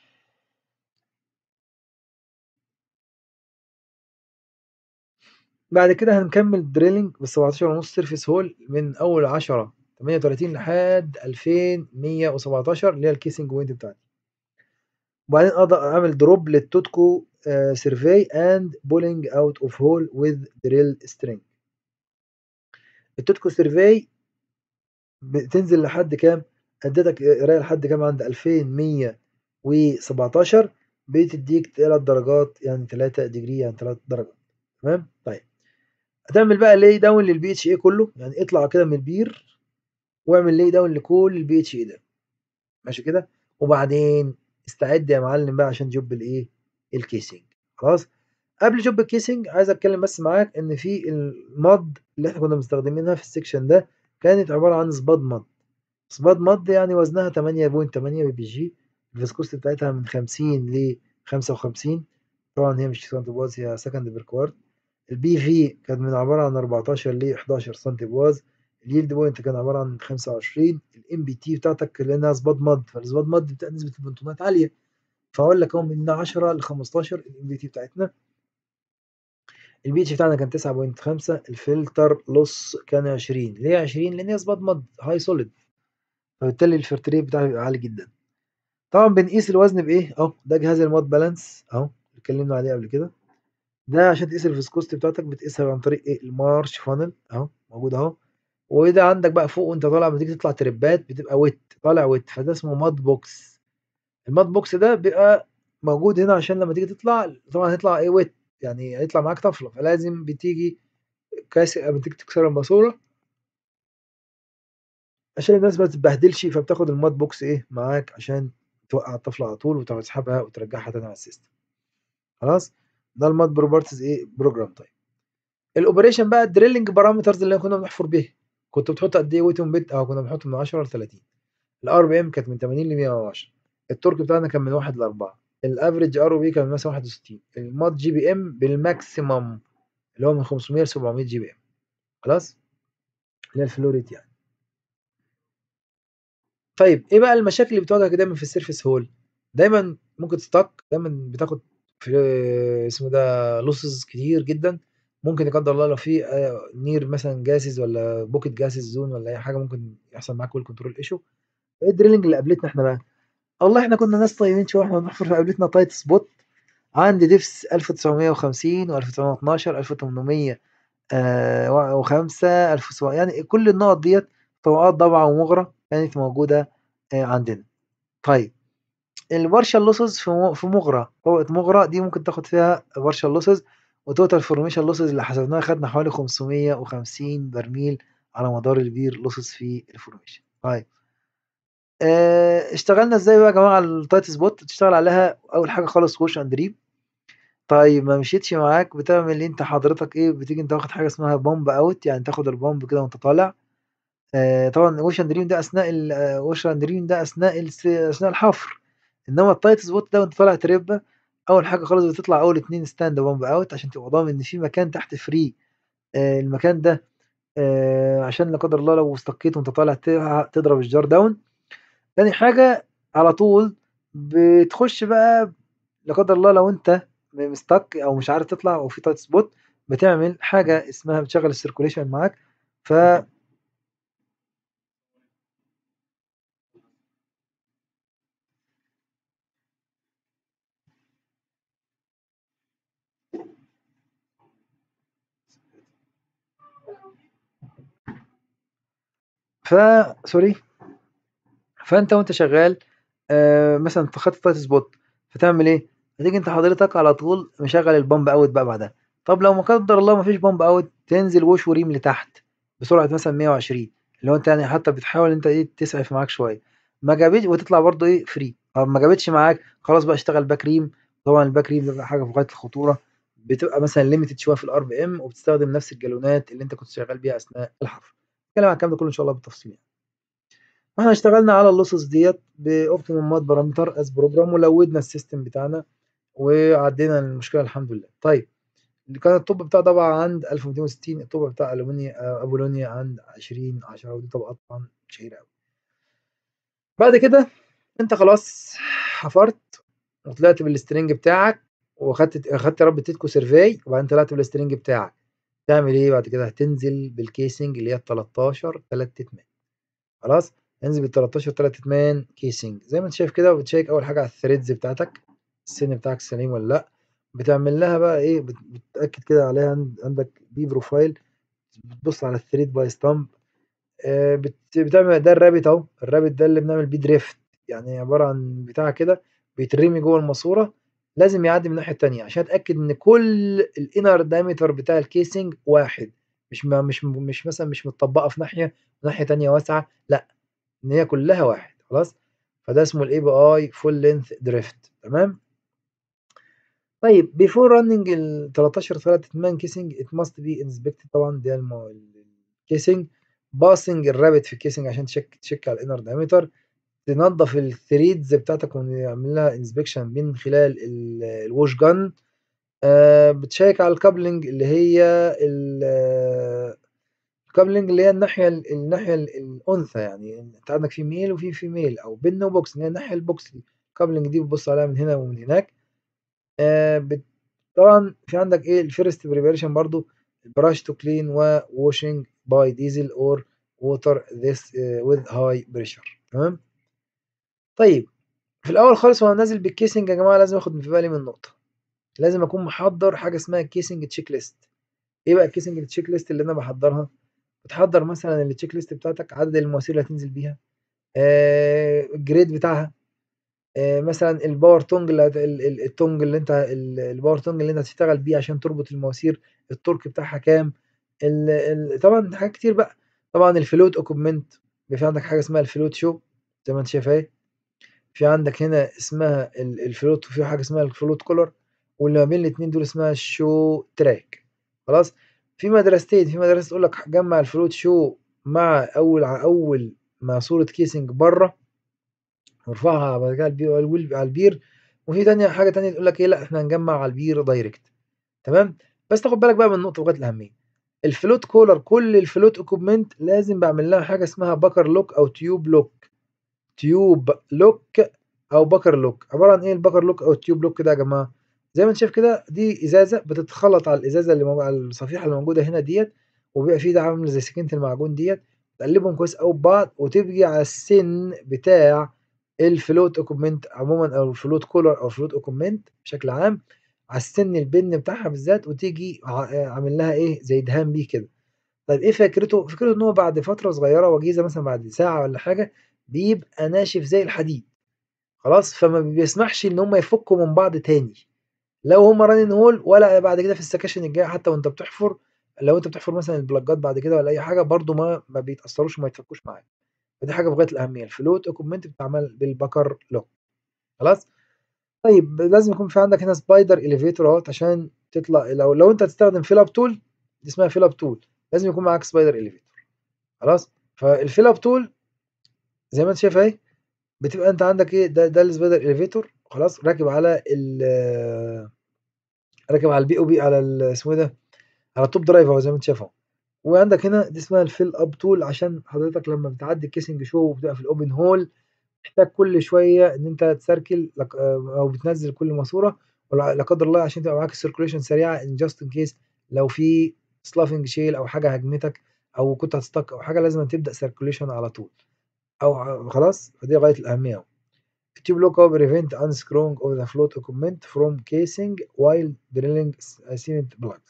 بعد كده هنكمل دريلينج ب 17 ونص سيرفيس هول من اول 10 38 لحد 2117 اللي هي الكيسنج بوينت بتاعتي وبعدين اقدر اعمل دروب للتوتكو سيرفي اند بولينج اوت اوف هول وذ دريل سترينج التوتكو سيرفي بتنزل لحد كام اديتك قرايه لحد كام عند 2117 بتديك 3 درجات يعني 3 ديجري يعني 3 درجات تمام طيب هتعمل بقى لي داون للبي اتش اي كله يعني اطلع كده من البير واعمل لي داون لكل البي اتش اي ده ماشي كده وبعدين استعد يا معلم بقى عشان جوب الايه الكيسنج خلاص قبل جوب الكيسنج عايز اتكلم بس معاك ان في المض اللي احنا كنا مستخدمينها في السكشن ده كانت عباره عن سباد مض سباد مض يعني وزنها 8.8 بي بي جي الفيسكوست بتاعتها من 50 ل 55 طبعا هي مش سنتيبواز هي سكند بيركوارد البي في كانت من عباره عن 14 ل 11 سنتيبواز اليلد بوينت كان عباره عن 25 الام بي تي بتاعتك لانها سباد مض فالسباد مض بتاع نسبه البنتونات عاليه فاقول لك اهو من 10 ل 15 الام بي تي بتاعتنا البي اتش بتاعنا كان 9.5 الفلتر لوس كان 20 ليه 20 لان هي سباد مض هاي سوليد فبالتالي الفلتر ريت بتاعها بيبقى عالي جدا طبعا بنقيس الوزن بايه اهو ده جهاز المود بالانس اهو اتكلمنا عليه قبل كده ده عشان تقيس الفيسكوست بتاعتك بتقيسها عن طريق ايه المارش فانل اهو موجود اهو وده عندك بقى فوق وانت طالع لما تيجي تطلع تربات بتبقى ويت طالع ويت فده اسمه ماد بوكس الماد بوكس ده بيبقى موجود هنا عشان لما تيجي تطلع طبعا هيطلع ايه ويت يعني هيطلع معاك طفله فلازم بتيجي كاس بتيجي تكسر الماسوره عشان الناس ما تتبهدلش فبتاخد الماد بوكس ايه معاك عشان توقع الطفله على طول وتسحبها وترجعها تاني على السيستم خلاص ده الماد بروبرتيز ايه بروجرام طيب الاوبريشن بقى الدريلنج بارامترز اللي كنا بنحفر بيها كنت بتحط قد ايه ويت اون بيت اه كنا بنحط من 10 ل 30 الار بي ام كانت من 80 ل 110 التورك بتاعنا كان من 1 ل 4 الافريج ار او بي كان مثلا 61 الماد جي بي ام بالماكسيمم اللي هو من 500 ل 700 جي بي ام خلاص اللي هي الفلوريت يعني طيب ايه بقى المشاكل اللي بتواجهك دايما في السيرفيس هول دايما ممكن تستك دايما بتاخد في اسمه ده لوسز كتير جدا ممكن لا قدر الله لو في نير مثلا جاسز ولا بوكيت جاسز زون ولا اي حاجه ممكن يحصل معاك كنترول ايشو ايه الدريلنج اللي قابلتنا احنا بقى والله احنا كنا ناس طيبين شويه احنا بنحفر فقابلتنا تايت سبوت عند ديفس 1950 و1912 1800 وخمسة 1700 يعني كل النقط ديت طبقات ضبعة ومغرة كانت موجودة عندنا طيب البارشال لوسز في مغرة طبقة مغرة دي ممكن تاخد فيها بارشال لوسز وتوتال فورميشن لوسز اللي حسبناها خدنا حوالي 550 برميل على مدار البير لوسز في الفورميشن طيب اه اشتغلنا ازاي بقى يا جماعه على التايت سبوت تشتغل عليها اول حاجه خالص ووش اند ريب طيب ما مشيتش معاك بتعمل انت حضرتك ايه بتيجي انت واخد حاجه اسمها بومب اوت يعني تاخد البومب كده وانت طالع آه طبعا ووش اند ريب ده اثناء ووش اند ريب ده اثناء اثناء الحفر انما التايت سبوت ده وانت طالع تربه اول حاجه خالص بتطلع اول اتنين ستاند بومب اوت عشان تبقى ضامن ان في مكان تحت فري آه المكان ده آه عشان لا قدر الله لو استقيت وانت طالع تضرب الجار داون تاني حاجه على طول بتخش بقى لا قدر الله لو انت مستك او مش عارف تطلع او في تايت سبوت بتعمل حاجه اسمها بتشغل السيركوليشن معاك ف ف سوري فانت وانت شغال آه مثلا خدت تايت سبوت فتعمل ايه هتيجي انت حضرتك على طول مشغل البامب اوت بقى بعدها طب لو ما قدر الله ما فيش بامب اوت تنزل وش وريم لتحت بسرعه مثلا 120 اللي هو انت يعني حتى بتحاول انت ايه تسعف معاك شويه ما جابتش وتطلع برضه ايه فري طب ما جابتش معاك خلاص بقى اشتغل باك ريم طبعا الباك ريم بيبقى حاجه في غايه الخطوره بتبقى مثلا ليميتد شويه في الار بي ام وبتستخدم نفس الجالونات اللي انت كنت شغال بيها اثناء الحفر نتكلم عن الكلام ده كله ان شاء الله بالتفصيل يعني. واحنا اشتغلنا على اللوسز ديت باوبتيمم مود بارامتر از بروجرام ولودنا السيستم بتاعنا وعدينا المشكله الحمد لله طيب اللي كان الطب بتاع طبعا عند 1260 الطب بتاع الومنيا ابولونيا عند 20 10 ودي طبقات طبعا شهيره قوي بعد كده انت خلاص حفرت وطلعت بالسترنج بتاعك وخدت اخدت رب تيتكو سيرفي وبعدين طلعت بالسترنج بتاعك تعمل ايه بعد كده هتنزل بالكيسنج اللي هي 13 3 اتمان خلاص انزل بال 13 3 اتمان كيسنج زي ما انت شايف كده بتشيك اول حاجه على الثريدز بتاعتك السن بتاعك سليم ولا لا بتعمل لها بقى ايه بتتاكد كده عليها عندك بي بروفايل بتبص على الثريد باي ستامب آه بتعمل ده الرابط اهو الرابط ده اللي بنعمل بيه دريفت يعني عباره عن بتاع كده بيترمي جوه الماسوره لازم يعدي من الناحيه التانية عشان اتاكد ان كل الانر دايمتر بتاع الكيسنج واحد مش ما مش مش مثلا مش متطبقه في ناحيه وناحيه تانية واسعه لا ان هي كلها واحد خلاص فده اسمه الاي بي اي فول لينث دريفت تمام طيب before running ال 13 3 8 كيسنج it must be inspected طبعا ده الكيسنج باسنج الرابط في الكيسنج عشان تشيك تشيك على الانر دايمتر تنظف الثريدز بتاعتك ونعمل لها انسبكشن من خلال الوش جن آه بتشيك على الكابلنج اللي هي الكابلنج اللي هي الناحيه الناحيه الانثى يعني انت عندك في ميل وفي فيميل او بين وبوكس اللي هي الناحيه البوكس دي الكابلنج دي بتبص عليها من هنا ومن هناك آه بت... طبعا في عندك ايه الفيرست بريباريشن برضو براش تو كلين ووشنج باي ديزل اور ووتر ذس وذ هاي بريشر تمام طيب في الاول خالص وانا نازل بالكيسنج يا جماعه لازم اخد في بالي من نقطه لازم اكون محضر حاجه اسمها كيسنج تشيك ليست ايه بقى الكيسنج تشيك ليست اللي انا بحضرها بتحضر مثلا التشيك ليست بتاعتك عدد المواسير اللي هتنزل بيها آه الجريد بتاعها آه مثلا الباور تونج اللي التونج اللي انت الباور تونج اللي انت هتشتغل بيه عشان تربط المواسير التورك بتاعها كام ال ال طبعا حاجات كتير بقى طبعا الفلوت اوكوبمنت في عندك حاجه اسمها الفلوت شو زي ما انت شايف اهي في عندك هنا اسمها الفلوت وفي حاجه اسمها الفلوت كولر واللي ما بين الاثنين دول اسمها الشو تراك خلاص في مدرستين في مدرسه تقول لك جمع الفلوت شو مع اول اول مع صوره كيسنج بره وارفعها بعد كده على البير وفي تانية حاجه تانية تقول لك ايه لا احنا هنجمع على البير دايركت تمام بس تاخد بالك بقى من النقطه لغايه الاهميه الفلوت كولر كل الفلوت اكوبمنت لازم بعمل لها حاجه اسمها بكر لوك او تيوب لوك تيوب لوك او بكر لوك عباره عن ايه البكر لوك او التيوب لوك ده يا جماعه زي ما انت شايف كده دي ازازه بتتخلط على الازازه اللي موجوده على الصفيحه اللي موجوده هنا ديت وبيبقى فيه ده عامل زي سكينه المعجون ديت تقلبهم كويس قوي ببعض وتبقي على السن بتاع الفلوت اوكومنت عموما او الفلوت كولر او الفلوت اوكومنت بشكل عام على السن البن بتاعها بالذات وتيجي عامل لها ايه زي دهان بيه كده طيب ايه فكرته فكرته ان هو بعد فتره صغيره وجيزه مثلا بعد ساعه ولا حاجه بيبقى ناشف زي الحديد خلاص فما بيسمحش ان هم يفكوا من بعض تاني لو هم رانين هول ولا بعد كده في السكاشن الجايه حتى وانت بتحفر لو انت بتحفر مثلا البلاجات بعد كده ولا اي حاجه برضو ما ما بيتاثروش وما يتفكوش معاك فدي حاجه في غايه الاهميه الفلوت اوكومنت بتتعمل بالبكر لوك خلاص طيب لازم يكون في عندك هنا سبايدر اليفيتور اهوت عشان تطلع لو لو انت هتستخدم فيل اب تول دي اسمها فيل اب تول لازم يكون معاك سبايدر اليفيتور خلاص فالفيل اب تول زي ما انت شايف اهي بتبقى انت عندك ايه ده ده السبايدر اليفيتور خلاص راكب على ال راكب على البي او بي على اسمه ايه ده على التوب درايف اهو زي ما انت شايف اهو وعندك هنا دي اسمها الفيل اب تول عشان حضرتك لما بتعدي الكيسنج شو وبتبقى في الاوبن هول تحتاج كل شويه ان انت تسركل او بتنزل كل ماسوره لا قدر الله عشان تبقى معاك السيركوليشن سريعه ان جاست ان كيس لو في سلافنج شيل او حاجه هجمتك او كنت هتستك او حاجه لازم تبدا سيركوليشن على طول او خلاص فدي غايه الاهميه tube lock up prevent unscrewing of the float equipment from casing while drilling cement plugs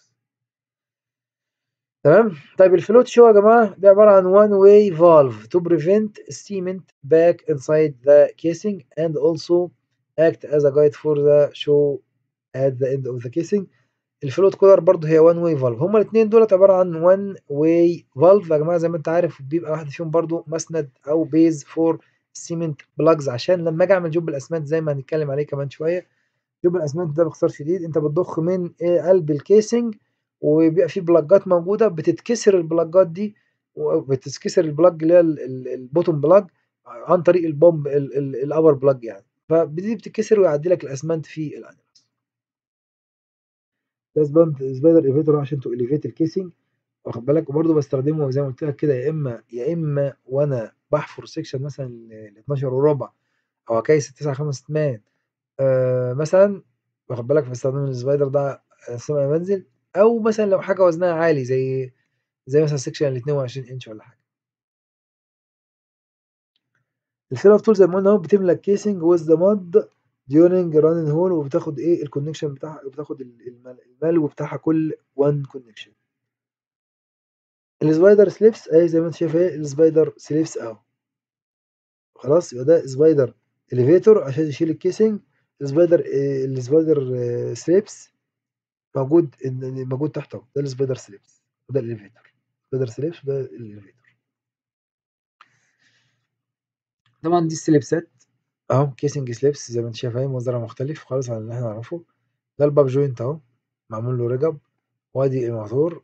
تمام طيب الفلوت شو يا جماعه ده عباره عن one way valve to prevent cement back inside the casing and also act as a guide for the show at the end of the casing الفلوت كولر برضه هي one way valve هما الاثنين دولت عباره عن one way valve يا جماعه زي ما انت عارف بيبقى واحد فيهم برضه مسند او بيز فور سيمنت بلاجز عشان لما اجي اعمل جوب الاسمنت زي ما هنتكلم عليه كمان شويه جوب الاسمنت ده باختصار شديد انت بتضخ من ايه قلب الكيسنج وبيبقى فيه بلاجات موجوده بتتكسر البلاجات دي وبتتكسر البلاج اللي هي البوتوم بلاج عن طريق البومب الابر بلاج يعني فدي بتتكسر ويعدي لك الاسمنت في الانيمالز ده سبايدر اليفيتور عشان تو اليفيت الكيسنج واخد بالك وبرضه بستخدمه زي ما قلت لك كده يا اما يا اما وانا بحفر سيكشن مثلا ل 12 وربع او اكيس 9 5 مان آه مثلا واخد بالك بستخدم السبايدر ده اثناء ما بنزل او مثلا لو حاجه وزنها عالي زي زي مثلا سيكشن ال 22 انش ولا حاجه الفيل اوف تول زي ما قلنا اهو بتملى الكيسنج ويز ذا ماد ديورنج راننج هول وبتاخد ايه الكونكشن بتاعها بتاخد الملو بتاعها كل 1 كونكشن السبايدر سليبس اهي زي ما انت شايف اهي السبايدر سليبس اهو خلاص يبقى ده سبايدر اليفيتور عشان يشيل الكيسنج السبايدر السبايدر سليبس موجود موجود تحت اهو ده السبايدر سليبس وده الاليفيتور سبايدر سليبس وده الاليفيتور طبعا دي السليبسات اهو كيسنج سليبس زي ما انت شايف اهي مصدرها مختلف خالص عن اللي احنا نعرفه ده الباب جوينت اهو معمول له رجب وادي الموتور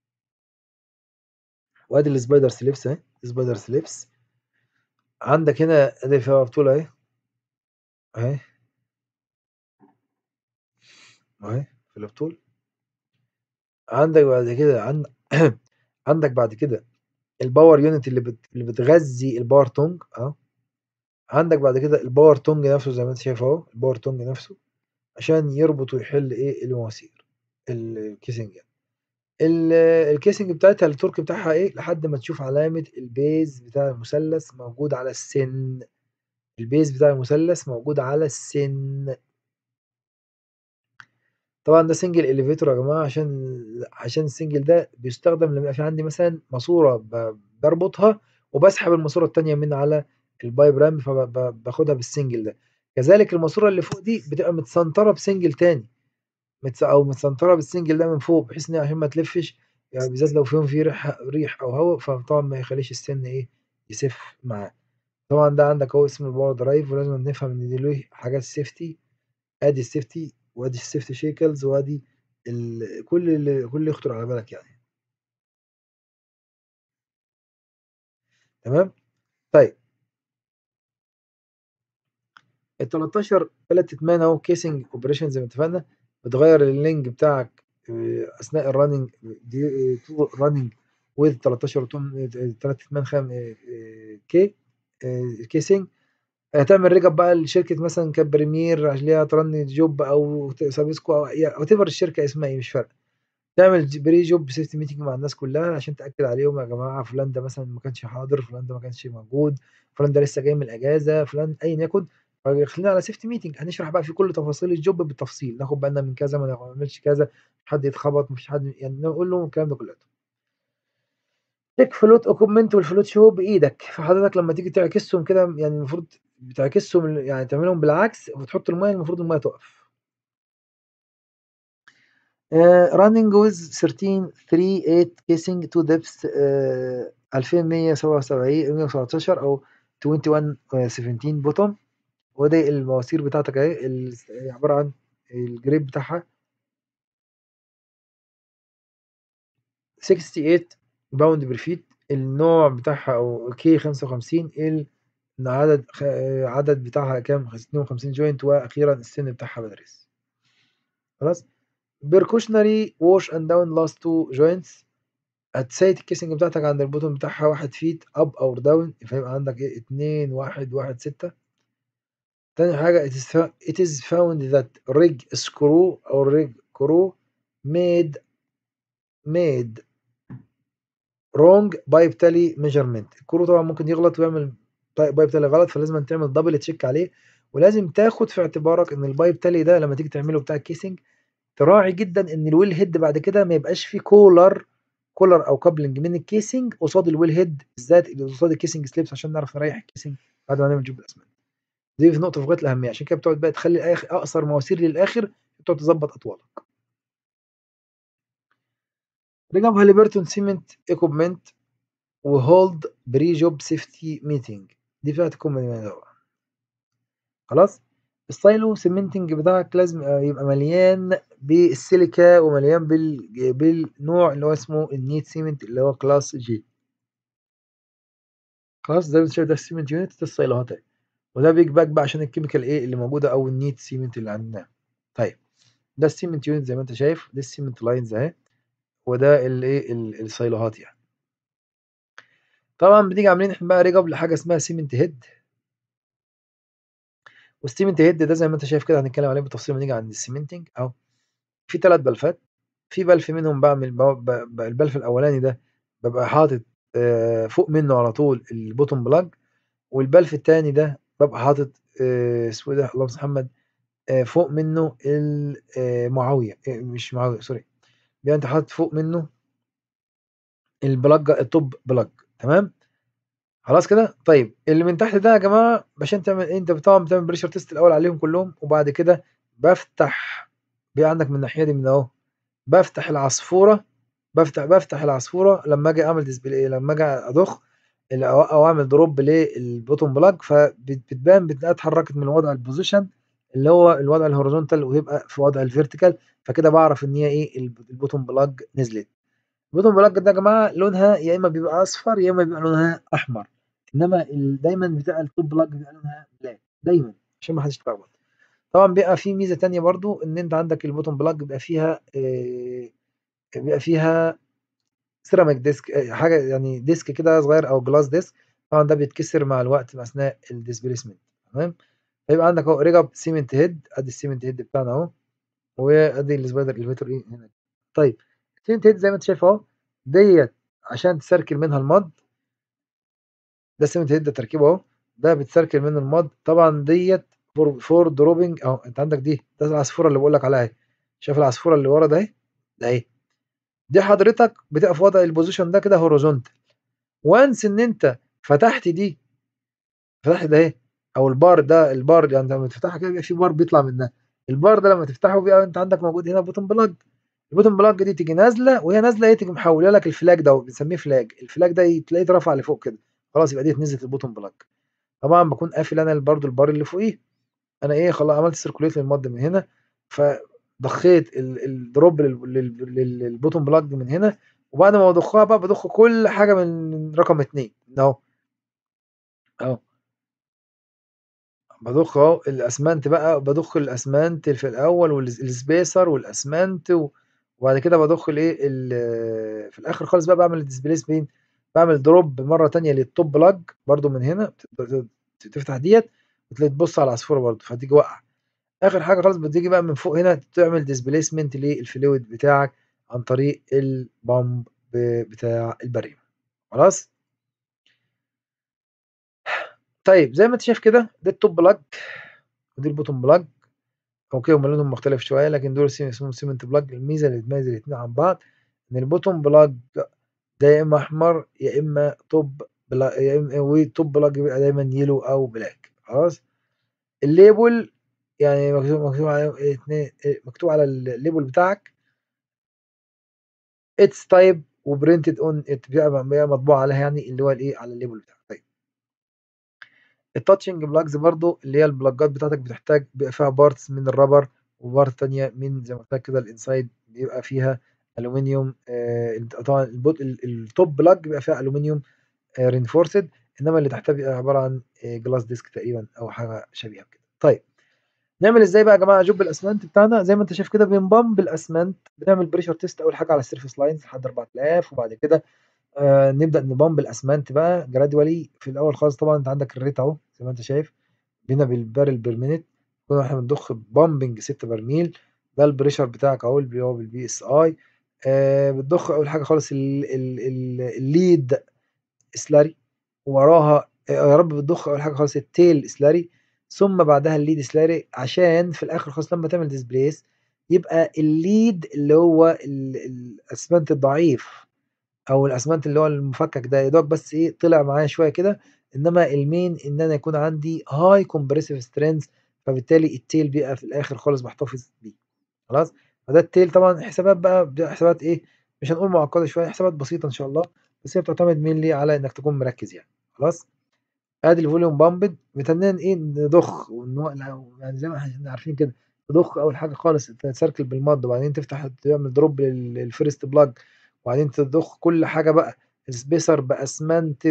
وادي السبايدر سليبس اهي سبايدر سليبس عندك هنا ادي فيها بطولة اهي اهي اهي في البطول عندك بعد كده عند عندك بعد كده الباور يونت اللي بت... اللي بتغذي الباور تونج اهو عندك بعد كده الباور تونج نفسه زي ما انت شايف اهو الباور تونج نفسه عشان يربط ويحل ايه المواسير الكيسنج يعني الكيسنج بتاعتها التورك بتاعها ايه لحد ما تشوف علامة البيز بتاع المثلث موجود على السن البيز بتاع المثلث موجود على السن طبعا ده سنجل اليفيتور يا جماعة عشان عشان السنجل ده بيستخدم لما يبقى في عندي مثلا ماسورة بربطها وبسحب الماسورة التانية من على البايب رام فباخدها بالسنجل ده كذلك الماسورة اللي فوق دي بتبقى متسنطرة بسنجل تاني متس أو متسنطرة بالسنجل ده من فوق بحيث إن هي عشان ما تلفش يعني بالذات لو فيهم فيه ريح ريح أو هوا فطبعا ما يخليش السن إيه يسف معاه طبعا ده عندك أهو اسمه الباور درايف ولازم نفهم إن دي له حاجات سيفتي أدي السيفتي وأدي السيفتي شيكلز وأدي ال كل اللي كل اللي يخطر على بالك يعني. تمام؟ طيب. ال13 تلات أتمان أهو casing operation زي ما اتفقنا بتغيّر الlink بتاعك آآ أثناء الrunning دي to running with 13 طن تلات أتمان خام آآ K آآ casing هتعمل رِجَب بقى لشركة مثلًا كانت بريمير عشان ليها ترن job أو ت سابسكو أو ي whatever الشركة اسمها إيه مش فارقة. تعمل ج pre job safety meeting مع الناس كلها عشان تأكد عليهم يا جماعة فلان ده مثلًا ما كانش حاضر، فلان ده ما كانش موجود، فلان ده لسه جاي من الأجازة، فلان أيًا يكن، فداخلين على safety meeting هنشرح بقى فيه كل تفاصيل الjob بالتفصيل، ناخد بالنا من كذا، ما نعملش كذا، حد يتخبط، ما فيش حد يعني نقول لهم الكلام ده كلّياته. check float equipment والfloat show بإيدك، فحضرتك لمّا تيجي تعكسهم كده يعني المفروض بتعكسهم يعني تعملهم بالعكس وتحط المَيّة المفروض المَيّة تُقف. آآ running with 13 3 8 casing to depth آآ 2177 117 أو 21 آآ 17 bottom وادي المواسير بتاعتك أهي ال عبارة عن الgrade بتاعها 68 pound per feet النوع بتاعها أو K55 ال عدد خ عدد بتاعها كام 52 joint وأخيرًا السن بتاعها بادرس. خلاص؟ precautionary wash and down last 2 joints هتسيّت الcasing بتاعتك عند الbottom بتاعها 1 feet up or down فيبقى عندك إيه 2 1 1 6. تاني حاجة it is fo it is found that rig screw or rig screw made made wrong pipe tally measurement الcrew طبعًا ممكن يغلط ويعمل ط pipe tally غلط فلازمًا تعمل double check عليه ولازم تاخد في اعتبارك إن الpipe tally ده لمّا تيجي تعمله بتاع الcasing تراعي جدًا إن الwell head بعد كده ما يبقاش فيه collar collar أو coupling من الcasing قصاد الwell head بالذات اللي قصاد الcasing slips عشان نعرف نريّح الcasing بعد ما نعمل job الأسمنت. دي نقطة في غاية الأهمية عشان كده بتقعد بقى تخلّي آخ أقصر مواسير للآخر تقعد تضبّط أطوالك. rig up Halliburton cement equipment وhold pre job safety meeting دي بتاعة الcompany طبعًا. خلاص؟ الsilo cementing بتاعك لازم يبقى مليان بالسيليكا ومليان بال بالنوع اللي هو اسمه الneat cement اللي هو class G. خلاص زي ما أنت شايف ده السيمنت يونت ده الصيلات أهي وده بيج باك بقى عشان الكيميكال إيه اللي موجودة أو النيت سيمنت اللي عندنا طيب ده السيمنت يونت زي ما أنت شايف دي السيمنت لاينز أهي وده الإيه الصيلات يعني طبعًا بنيجي عاملين إحنا بقى ريج لحاجة اسمها سيمنت هيد والسيمنت هيد ده زي ما أنت شايف كده هنتكلم عليه بالتفصيل لما نيجي عند السيمنتنج أهو في 3 بلفات في بلف منهم باعمل ب البلف الأولاني ده بابقى حاطط آآ فوق منه على طول البوتوم بلاج والبلف التاني ده بابقى حاطط آآ اسمه إيه ده اللهم صل محمد آآ فوق منه ال آآ معاوية آآ مش معاوية سوري بيبقى أنت حاطط فوق منه البلاج التوب بلاج تمام؟ خلاص كده؟ طيب اللي من تحت ده يا جماعة عشان تعمل إيه أنت طبعًا بتعمل pressure test الأول عليهم كلّهم وبعد كده بافتح بيبقى عندك من الناحية دي من أهو بافتح العصفورة بافتح بافتح العصفورة لمّا آجي أعمل display لمّا آجي أضخ ال أو أو أعمل drop للbottom plug فبت بتبان بتلاقيها اتحركت من وضع الposition اللي هو الوضع الhorizontal ويبقى في وضع الvertical فكده باعرف إن هي إيه ال الbottom plug نزلت. الbottom plug ده يا جماعة لونها يا إما بيبقى أصفر يا إما بيبقى لونها أحمر إنما ال دايمًا بتاع الtop plug بيبقى لونها black دايمًا عشان ما حدش يتلخبط. طبعًا بيبقى في ميزة تانية برضه إن أنت عندك الbottom plug بيبقى فيها آآ بيبقى فيها ceramic disk آآ حاجة يعني disk كده صغير أو glass disk طبعًا ده بيتكسر مع الوقت أثناء الdisplacement تمام؟ فيبقى عندك أهو rig up cement head أدي الcement head بتاعنا أهو وأدي الspider elevator إيه هنا. طيب الcement head زي ما أنت شايف أهو ديّة عشان تسركل منها المَض ده الcement head ده تركيبه أهو ده بتسركل منه المَض طبعًا ديّة for for dropping أهو أنت عندك دي ده العصفورة اللي باقول لك عليها أهي شايف العصفورة اللي ورا ده أهي أهي دي حضرتك بتبقى في وضع الposition ده كده horizontal once إن أنت فتحت دي فتحت ده أهي أو البار ده البار يعني لمّا تفتحها كده بيبقى في بار بيطلع منها البار ده لمّا تفتحه بيبقى أنت عندك موجود هنا bottom plug الbottom plug دي تيجي نازلة وهي نازلة إيه تيجي محوله لك الفلاج دوّة بنسميه فلاج الفلاج ده تلاقيه اترفع لفوق كده خلاص يبقى ديّة نزلت الbottom plug طبعًا باكون قافل أنا برضه البار اللي فوقيه أنا إيه خلا عملت circulate للمَض من هنا فضخيت ال الدروب لل لل لل للbottom plug من هنا وبعد ما باضخها بقى باضخ كل حاجة من رقم 2 أهو. أهو. باضخ أهو الأسمنت بقى باضخ الأسمنت في الأول والس الspacer والأسمنت و وبعد كده باضخ الإيه ال في الآخر خالص بقى باعمل الdisplace فين؟ باعمل drop مرّة تانية للtop plug برضه من هنا ت تفتح ديّة وتلاقي تبُص على العصفورة برضه فتيجي واقعة. آخر حاجة خالص بتيجي بقى من فوق هنا تعمل displacement للfluid بتاعك عن طريق الpump ب بتاع البريمة خلاص؟ طيب زي ما أنت شايف كده ده الtop plug ودي الbottom plug أوكي هُم لونهم مختلف شوية لكن دول س اسمهم cement plug الميزة اللي بتميز الاتنين عن بعض إن الbottom plug ده يا إما أحمر يا إما top بلا يا إما والtop plug بيبقى دايمًا yellow أو black خلاص؟ الlabel يعني مكتوب مكتوب عليهم اتنين آآ مكتوب على الlabel بتاعك its type وprinted on it بيبقى بيبقى مطبوع عليها يعني اللي هو الإيه على الlabel بتاعك طيب. الtouching plugs برضه اللي هي البلاجات بتاعتك بتحتاج بيبقى فيها parts من الرابر وparts تانية من زي ما قُلت لك كده الinside بيبقى فيها ألومنيوم آآ طبعًا البوت ال الtop plug بيبقى فيها ألومنيوم آآ reinforced إنما اللي تحتها بيبقى عبارة عن آآ glass disc تقريبًا أو حاجة شبيهة بكده. طيب نعمل إزاي بقى يا جماعة job الأسمنت بتاعنا زي ما أنت شايف كده بنبامب الأسمنت بنعمل pressure test أول حاجة على الsurface lines لحد 4000 وبعد كده آآ نبدأ نبامب الأسمنت بقى gradually في الأول خالص طبعًا أنت عندك الrate أهو زي ما أنت شايف بينا بالbarrel per minute كنا إحنا بنضخ pumping 6 برميل ده الpressure بتاعك أهو اللي هو بالPSI آآ بتضخ أول حاجة خالص ال ال ال الlead slurry ووراها آآ يا رب بتضخ أول حاجة خالص الtail slurry ثم بعدها الlead slurry عشان في الآخر خالص لمّا تعمل displace يبقى الlead اللي هو ال الأسمنت الضعيف أو الأسمنت اللي هو المفكك ده يا دوبك بس إيه طلع معايا شوية كده إنما الmain إن أنا يكون عندي high compressive strength فبالتالي الtail بيبقى في الآخر خالص باحتفظ بيه خلاص؟ فده الtail طبعًا حسابات بقى بتبقى حسابات إيه مش هنقول معقدة شوية حسابات بسيطة إن شاء الله بس هي بتعتمد mainly على إنك تكون مركّز يعني خلاص؟ أدي الvolume pumped متنّين إيه نضخ ونو يعني زي ما إحنا عارفين كده تضخ أول حاجة خالص تسركل بالمَض وبعدين تفتح تعمل drop لل للfirst plug وبعدين تضخ كل حاجة بقى سبيسر باسمنت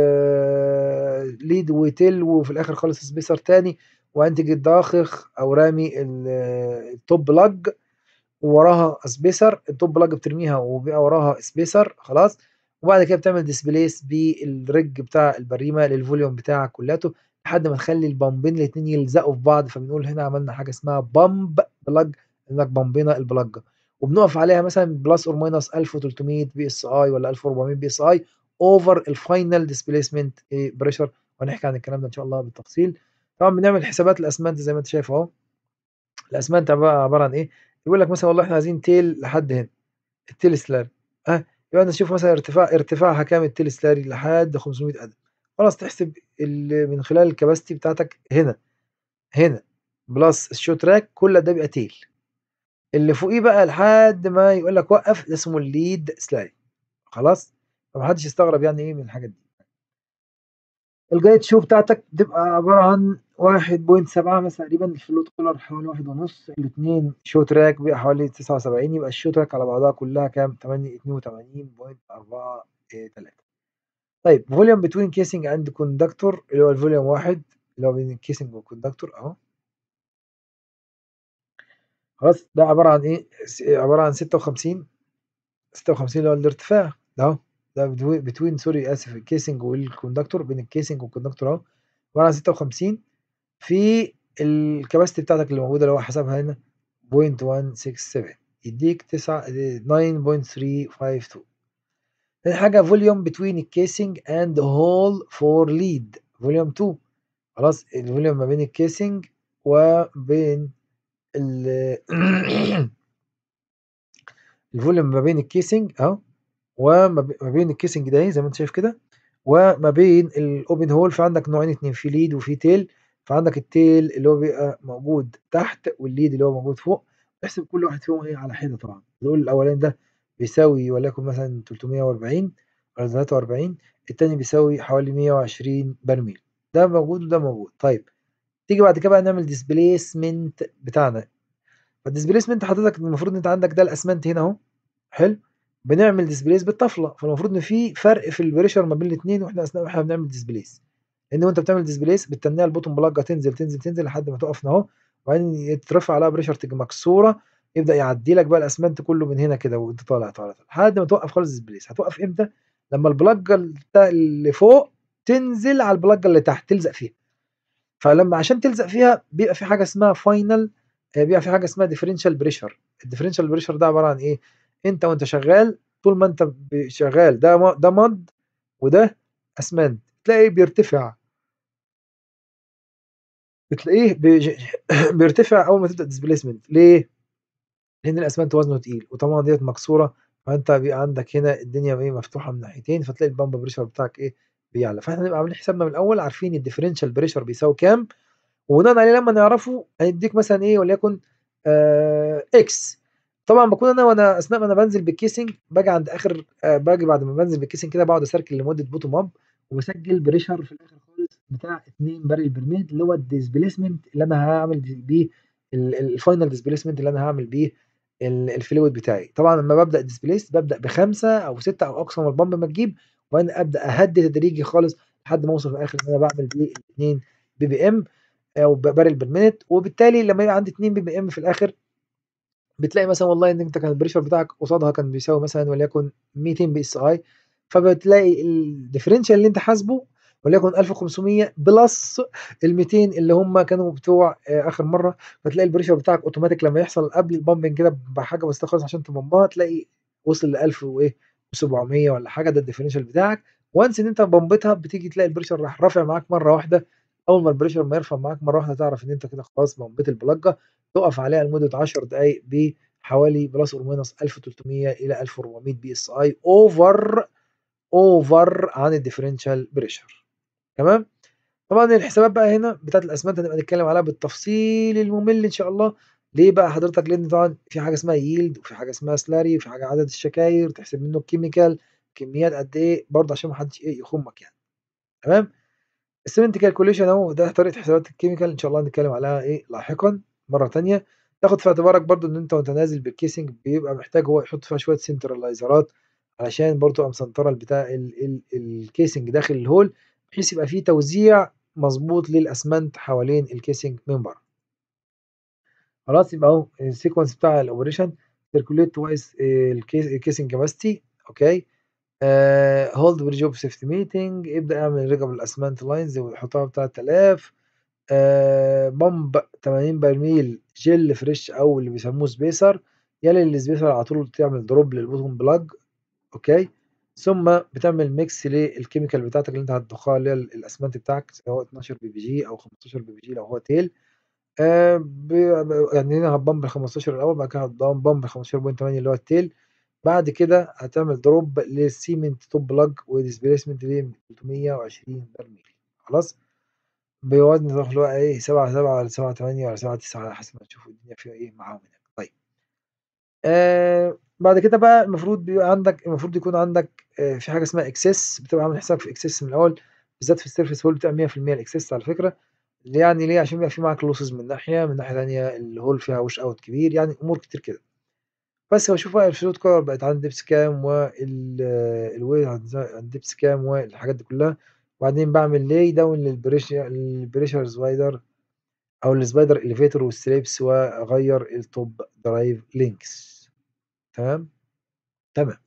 بليد وتل وفي الاخر خالص سبيسر تاني وانتج الضاخخ او رامي التوب بلاج ووراها سبيسر التوب بلاج بترميها وبيبقى وراها سبيسر خلاص وبعد كده بتعمل ديسبليس بالرج بتاع البريمه للفوليوم بتاعك كلته لحد ما تخلي البامبين الاتنين يلزقوا في بعض فبنقول هنا عملنا حاجه اسمها بامب بلاج انك بامبينا البلاجه وبنقف عليها مثلا بلس اور ماينس 1300 بي اس اي ولا 1400 بي اس اي اوفر الفاينل ديسبيسمنت بريشر وهنحكي عن الكلام ده ان شاء الله بالتفصيل طبعا بنعمل حسابات الاسمنت زي ما انت شايف اهو الاسمنت عباره عباره عن ايه يقول لك مثلا والله احنا عايزين تيل لحد هنا التيل سلاري ها يبقى انت تشوف مثلا ارتفاع ارتفاعها كام التيل سلاري لحد 500 قدم خلاص تحسب من خلال الكباستي بتاعتك هنا هنا بلس الشو تراك كل ده بيبقى تيل اللي فوقيه بقى لحد ما يقول لك وقف ده اسمه الليد سلايد خلاص فمحدش يستغرب يعني ايه من الحاجات دي الجايد شو بتاعتك بتبقى عبارة عن واحد بوينت سبعة مثلا تقريبا الفلوت كولر حوالي واحد ونص الاثنين شو تراك بيبقى حوالي تسعة وسبعين يبقى الشو تراك على بعضها كلها كام تمانية اتنين وتمانين بوينت أربعة تلاتة طيب فوليوم بتوين كيسنج عند كوندكتور اللي هو الفوليوم واحد اللي هو بين الكيسنج والكوندكتور اهو خلاص ده عبارة عن ايه عبارة عن ستة وخمسين ستة وخمسين اللي هو الارتفاع ده اهو ده بتوين سوري اسف الكيسنج والكوندكتور بين الكيسنج والكوندكتور اهو عبارة عن ستة وخمسين في الكباستي بتاعتك اللي موجودة اللي هو حسبها هنا بوينت وان سكس سفن يديك تسعة ناين بوينت ثري فايف تو تاني حاجة فوليوم بتوين الكيسنج اند هول فور ليد فوليوم 2 خلاص الفوليوم ما بين الكيسنج وبين ال الفوليوم ما بين الكيسنج اهو وما بين الكيسنج ده زي ما انت شايف كده وما بين الاوبن هول فعندك نوعين اتنين في ليد وفي تيل فعندك التيل اللي هو بيبقى موجود تحت والليد اللي هو موجود فوق احسب كل واحد فيهم ايه على حده طبعا نقول الاولاني ده بيساوي وليكن مثلا 340 ولا 43 التاني بيساوي حوالي 120 برميل ده موجود وده موجود طيب تيجي بعد كده بقى نعمل ديسبليسمنت بتاعنا فالديسبليسمنت حضرتك المفروض ان انت عندك ده الاسمنت هنا اهو حلو بنعمل ديسبليس بالطفله فالمفروض ان في فرق في البريشر ما بين الاثنين واحنا اثناء ما احنا بنعمل ديسبليس لان وانت بتعمل ديسبليس بتتنيها البوتون بلاجه تنزل تنزل تنزل لحد ما تقف اهو وبعدين يترفع عليها بريشر تيجي مكسوره يبدا يعدي لك بقى الاسمنت كله من هنا كده وانت طالع طالع لحد ما توقف خالص ديسبليس هتوقف امتى لما البلاجه اللي فوق تنزل على البلاجه اللي تحت تلزق فيها فلما عشان تلزق فيها بيبقى في حاجه اسمها فاينل بيبقى في حاجه اسمها ديفرنشال بريشر الديفرنشال بريشر ده عباره عن ايه انت وانت شغال طول ما انت شغال ده ده مض وده اسمنت تلاقيه بيرتفع بتلاقيه بيرتفع اول ما تبدا ديسبيسمنت ليه لان الاسمنت وزنه تقيل وطبعا ديت مكسوره فانت بيبقى عندك هنا الدنيا ايه مفتوحه من ناحيتين فتلاقي البامب بريشر بتاعك ايه بيعلى فاحنا نبقى عاملين حسابنا من الاول عارفين الديفرنشال بريشر بيساوي كام وبناء عليه لما نعرفه هيديك مثلا ايه وليكن آه اكس طبعا بكون انا وانا اثناء ما انا بنزل بالكيسنج باجي عند اخر آه باجي بعد ما بنزل بالكيسنج كده بقعد اسركل لمده بوتوم اب وبسجل بريشر في الاخر خالص بتاع 2 بارل برميل اللي هو الديسبيسمنت اللي انا هعمل بيه الفاينل ديسبيسمنت اللي انا هعمل بيه الفلويد بتاعي طبعا لما ببدا ديسبليس ببدا بخمسه او سته او اقصى ما البامب ما تجيب وانا ابدا اهدي تدريجي خالص لحد ما اوصل في الاخر ان انا بعمل بيه 2 بي بي ام او بارل بالمينت وبالتالي لما يبقى عندي 2 بي بي ام في الاخر بتلاقي مثلا والله ان انت كان البريشر بتاعك قصادها كان بيساوي مثلا وليكن 200 بي اس اي فبتلاقي الديفرنشال اللي انت حاسبه وليكن 1500 بلس ال 200 اللي هم كانوا بتوع اخر مره فتلاقي البريشر بتاعك اوتوماتيك لما يحصل قبل البامبنج كده بحاجه بسيطه خالص عشان تبمبها تلاقي وصل ل 1000 وايه 700 ولا حاجه ده الديفرنشال بتاعك وانس ان انت بمبتها بتيجي تلاقي البريشر راح رافع معاك مره واحده اول ما البريشر ما يرفع معاك مره واحده تعرف ان انت كده خلاص بمبت البلاجه تقف عليها لمده 10 دقائق بحوالي بلس اور ماينس 1300 الى 1400 بي اس اي اوفر اوفر عن الديفرنشال بريشر تمام طبعا الحسابات بقى هنا بتاعت الاسمنت هنبقى نتكلم عليها بالتفصيل الممل ان شاء الله ليه بقى حضرتك لان طبعا في حاجه اسمها ييلد وفي حاجه اسمها سلاري وفي حاجه عدد الشكاير تحسب منه الكيميكال كميات قد ايه برضه عشان ما حدش ايه يخمك يعني تمام السمنت كالكوليشن اهو ده طريقه حسابات الكيميكال ان شاء الله هنتكلم عليها ايه لاحقا مره ثانيه تاخد في اعتبارك برضه ان انت وانت نازل بالكيسنج بيبقى محتاج هو يحط فيها شويه سنترلايزرات علشان برضه تبقى مسنطرة البتاع ال ال الكيسنج داخل الهول بحيث يبقى في توزيع مظبوط للأسمنت حوالين الكيسنج من برّه. خلاص يبقى أهو الsequence بتاع الoperation circulate twice الكيس الcasing capacity أوكي، آآ hold pre-job safety meeting ابدأ اعمل رِجَب الأسمنت lines وحطها ب3000 آآ pump 80 برميل gel fresh أو اللي بيسموه spacer يلي الspacer على طول تعمل drop للbottom plug أوكي، ثم بتعمل mix للchemical بتاعتك اللي أنت هتضخها اللي هي الأسمنت بتاعك سواء 12 PPG أو 15 PPG لو هو تيل آآ ب ب يعني هنا هتبامب ال15 الأول بعد كده هتبامب 15.8 اللي هو التيل بعد كده هتعمل drop للcement top plug وdisplacement ل320 برميل خلاص، بوزن اللي هو إيه 7 7 والّا 7 8 والّا 7 9 على حسب ما تشوفوا الدنيا فيها إيه معاهم هناك طيب. آآ بعد كده بقى المفروض بيبقى عندك المفروض يكون عندك آآ في حاجة اسمها excess بتبقى عامل حسابك في excess من الأول بالذات في الsurface hole بتبقى 100% الexcess على فكرة يعني ليه عشان بيبقى في معاك losses من ناحية من ناحية تانية الhole فيها wash out كبير يعني أمور كتير كده. بس باشوف بقى الfluid cover بقت عند depth كام وال الweight عند عند depth كام والحاجات دي كلها وبعدين باعمل lay down للpressure للpressure slider أو الspider elevator والstraps وأغيّر الtop drive links تمام؟ تمام.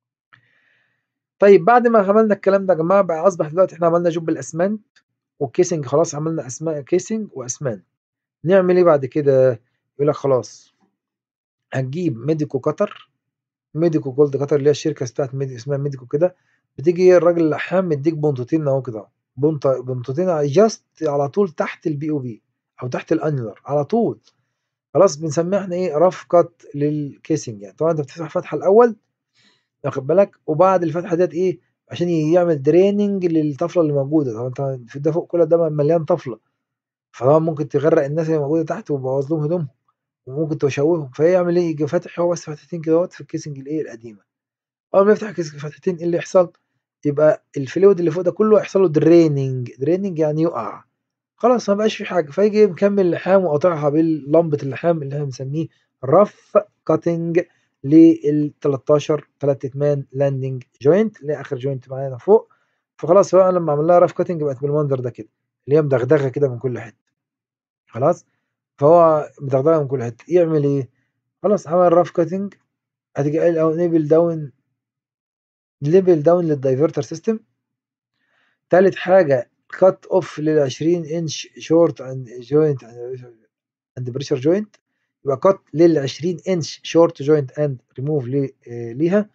طيب بعد ما عملنا الكلام ده يا جماعة بقى أصبح دلوقتي إحنا عملنا job الأسمنت والcasing خلاص عملنا أسما casing وأسمنت نعمل إيه بعد كده؟ يقول لك خلاص هتجيب medico cutter medico gold cutter اللي هي الشركة بتاعة ميد اسمها medico كده بتيجي الراجل اللحام مدّيك بونطتين أهو كده أهو بونط بونطتين just على طول تحت الBOP أو تحت الannular على طول خلاص بنسميها إحنا إيه rough cut للcasing يعني طبعًا أنت بتفتح الفتحة الأول واخد بالك وبعد الفتحة ديّة إيه عشان يعمل draining للطفلة اللي موجودة طبعًا أنت ده فوق كل ده مليان طفلة فطبعًا ممكن تغرق الناس اللي موجودة تحت وتبوظ لهم هدومهم وممكن تشوههم فيعمل إيه ييجي فاتح هو بس فتحتين كده أهوّة في الcasing الإيه القديمة أول ما يفتح الكيس فتحتين إيه اللي يحصل؟ يبقى الfluid اللي فوق ده كله هيحصل له draining draining يعني يُقع خلاص ما بقاش في حاجة فيجي مكمل لحام وقاطعها بلمبة اللحام اللي إحنا بنسميه rough cutting لل13 تلات أتمان landing joint اللي هي آخر joint معانا فوق فخلاص بقى لمّا أعمل لها rough cutting بقت بالمنظر ده كده اللي هي مدغدغة كده من كل حتة خلاص، فهو مدغدغة من كل حتة يعمل إيه؟ خلاص عمل rough cutting هتيجي قايل أهو enable down level down للdiverter system تالت حاجة cut off لل20 inch short and joint and pressure joint يبقى cut لل20 inch short joint and remove ل ليها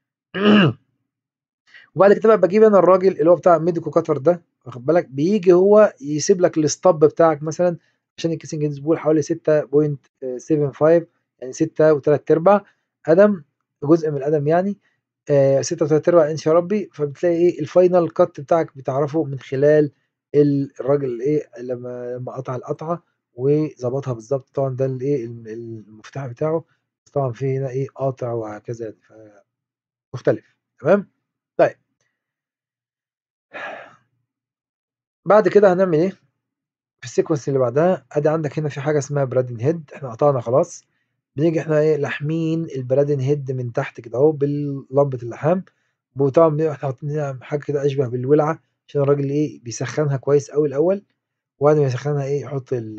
وبعد كده بقى باجيب أنا الراجل اللي هو بتاع medico cutter ده واخد بالك بييجي هو يسيب لك الstub بتاعك مثلًا عشان الcasing يدوس حوالي 6.75 يعني 6 و3/4 قدم جزء من القدم يعني آآ 6 و3/4 إنش يا ربي فبتلاقي إيه الfinal cut بتاعك بتعرفه من خلال ال الراجل إيه لمّا لمّا قطع القطعة وضبطها بالضبط طبعًا ده الإيه ال المفتاح بتاعه بس طبعًا في هنا إيه قاطع وهكذا ف مختلف تمام؟ طيب. بعد كده هنعمل إيه؟ في الsequence اللي بعدها أدي عندك هنا في حاجة اسمها branding head إحنا قطعنا خلاص بنيجي إحنا إيه لاحمين الbranding head من تحت كده أهو بلمبة اللحام وطبعًا بنبقى إحنا حاطين هنا حاجة كده أشبه بالولعة عشان الراجل إيه بيسخّنها كويس أوي الأول وبعد ما يسخّنها إيه يحط ال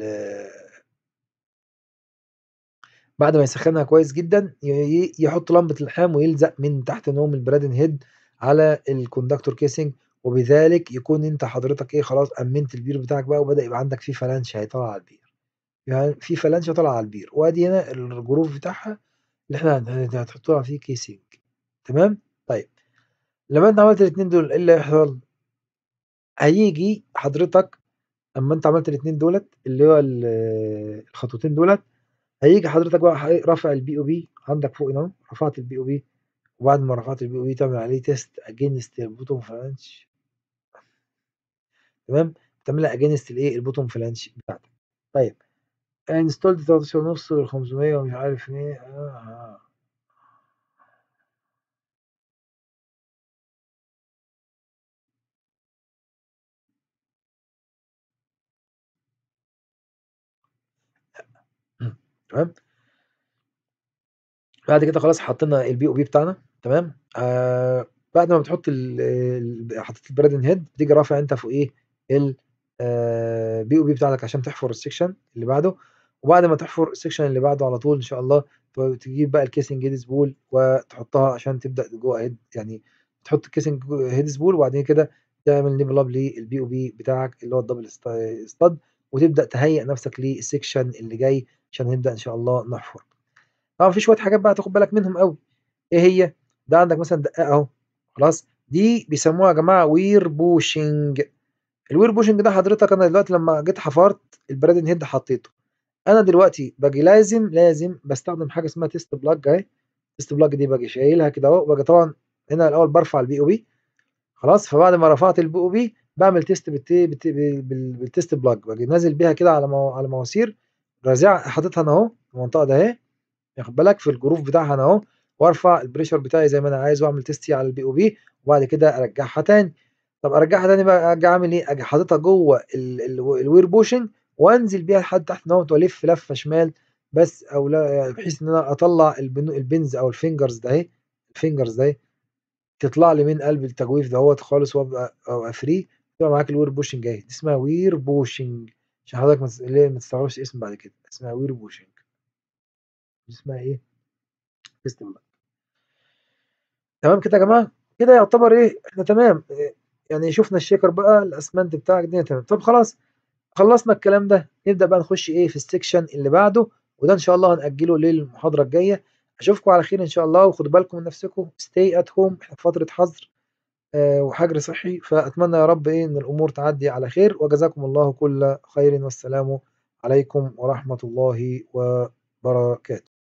بعد ما يسخّنها كويس جدًا ي ي يحط لمبة اللحام ويلزق من تحت نوم الbranding head على الconductor casing وبذلك يكون أنت حضرتك إيه خلاص أمِّنت البير بتاعك بقى وبدأ يبقى عندك في فلانش هيطلع على البير يعني في فلانشة طالعة على البير وأدي هنا الجروف بتاعها اللي إحنا هن هتحط لها فيه casing تمام؟ طيب لمّا أنت عملت الاتنين دول إيه اللي هيحصل؟ هييجي حضرتك أمّا أنت عملت الاتنين دُولة اللي هو ال الخطوتين دُولة هييجي حضرتك بقى إيه رافع الBOP عندك فوق هنا أهو رفعت الBOP وبعد ما رفعت الBOP تعمل عليه test against الbottom flange تمام؟ بتعملها against الإيه الbottom flange بتاعتك طيب installed 13.5 وال500 ومش عارف إيه آه. تمام؟ بعد كده خلاص حطينا الBOP بتاعنا تمام آآ بعد ما بتحط ال ال حطيت البرادن هيد بتيجي رافع أنت فوقيه ال آآ BOP بتاعتك عشان تحفر الsection اللي بعده، وبعد ما تحفر الsection اللي بعده على طول إن شاء الله ت تجيب بقى الcasing head spool وتحطها عشان تبدأ go ahead يعني تحط الcasing head spool وبعدين كده تعمل level up للBOP بتاعك اللي هو الdouble st stud وتبدأ تهيأ نفسك للsection اللي جاي عشان نبدأ إن شاء الله نحفر. طبعًا في شوية حاجات بقى تاخد بالك منهم أوي، إيه هي؟ ده عندك مثلًا دقّاق أهو خلاص، دي بيسموها يا جماعة weir bushing الweir bushing ده حضرتك أنا دلوقتي لمّا جيت حفرت البرادن هيد حطيته، أنا دلوقتي باجي لازم، لازم باستخدم حاجة اسمها test plug أهي، test plug دي باجي شايلها كده أهو، باجي طبعًا هنا الأول بارفع الBOP خلاص، فبعد ما رفعت الBOP باعمل تيست بالت بت بال بالtest plug باجي نازل بيها كده على مو على مواسير رازعها حاططها هنا أهو في المنطقة ده أهي، واخد بالك في الجروف بتاعها هنا أهو، وارفع الpressure بتاعي زي ما أنا عايز واعمل تيست على الBOP وبعد كده أرجّعها تاني. طب أرجّعها تاني بقى آجي أعمل إيه؟ آجي حاططها جوّه ال ال الweir bushing وأنزل بيها لحد تحت أهوّة وألِف لفة شمال بس أو لا بحيث إن أنا أطلّع البن البنز أو الfingers ده أهي الfingers ده أهي تطلع لي من قلب التجويف دوّة خالص وأبقى أبقى free يبقى معاك الweir bushing أهي، دي اسمها weir bushing عشان حضرتك ما تس اللي هي ما تستغربش الاسم بعد كده، اسمها weir bushing. دي اسمها إيه؟ test plug. تمام كده يا جماعة؟ كده يعتبر إيه، إحنا تمام آآ يعني شُفنا الشيكر بقى، الأسمنت بتاعك، الدنيا تمام. طب خلاص خلّصنا الكلام ده، نبدأ بقى نخش إيه، في الsection اللي بعده وده إن شاء الله هنأجّله للمحاضرة الجاية. أشوفكم على خير إن شاء الله وخدوا بالكم من نفسكم stay at home إحنا في فترة حظر آآ وحجر صحي، فأتمنى يا رب إيه، إن الأمور تعدّي على خير وجزاكم الله كل خير والسلام عليكم ورحمة الله وبركاته.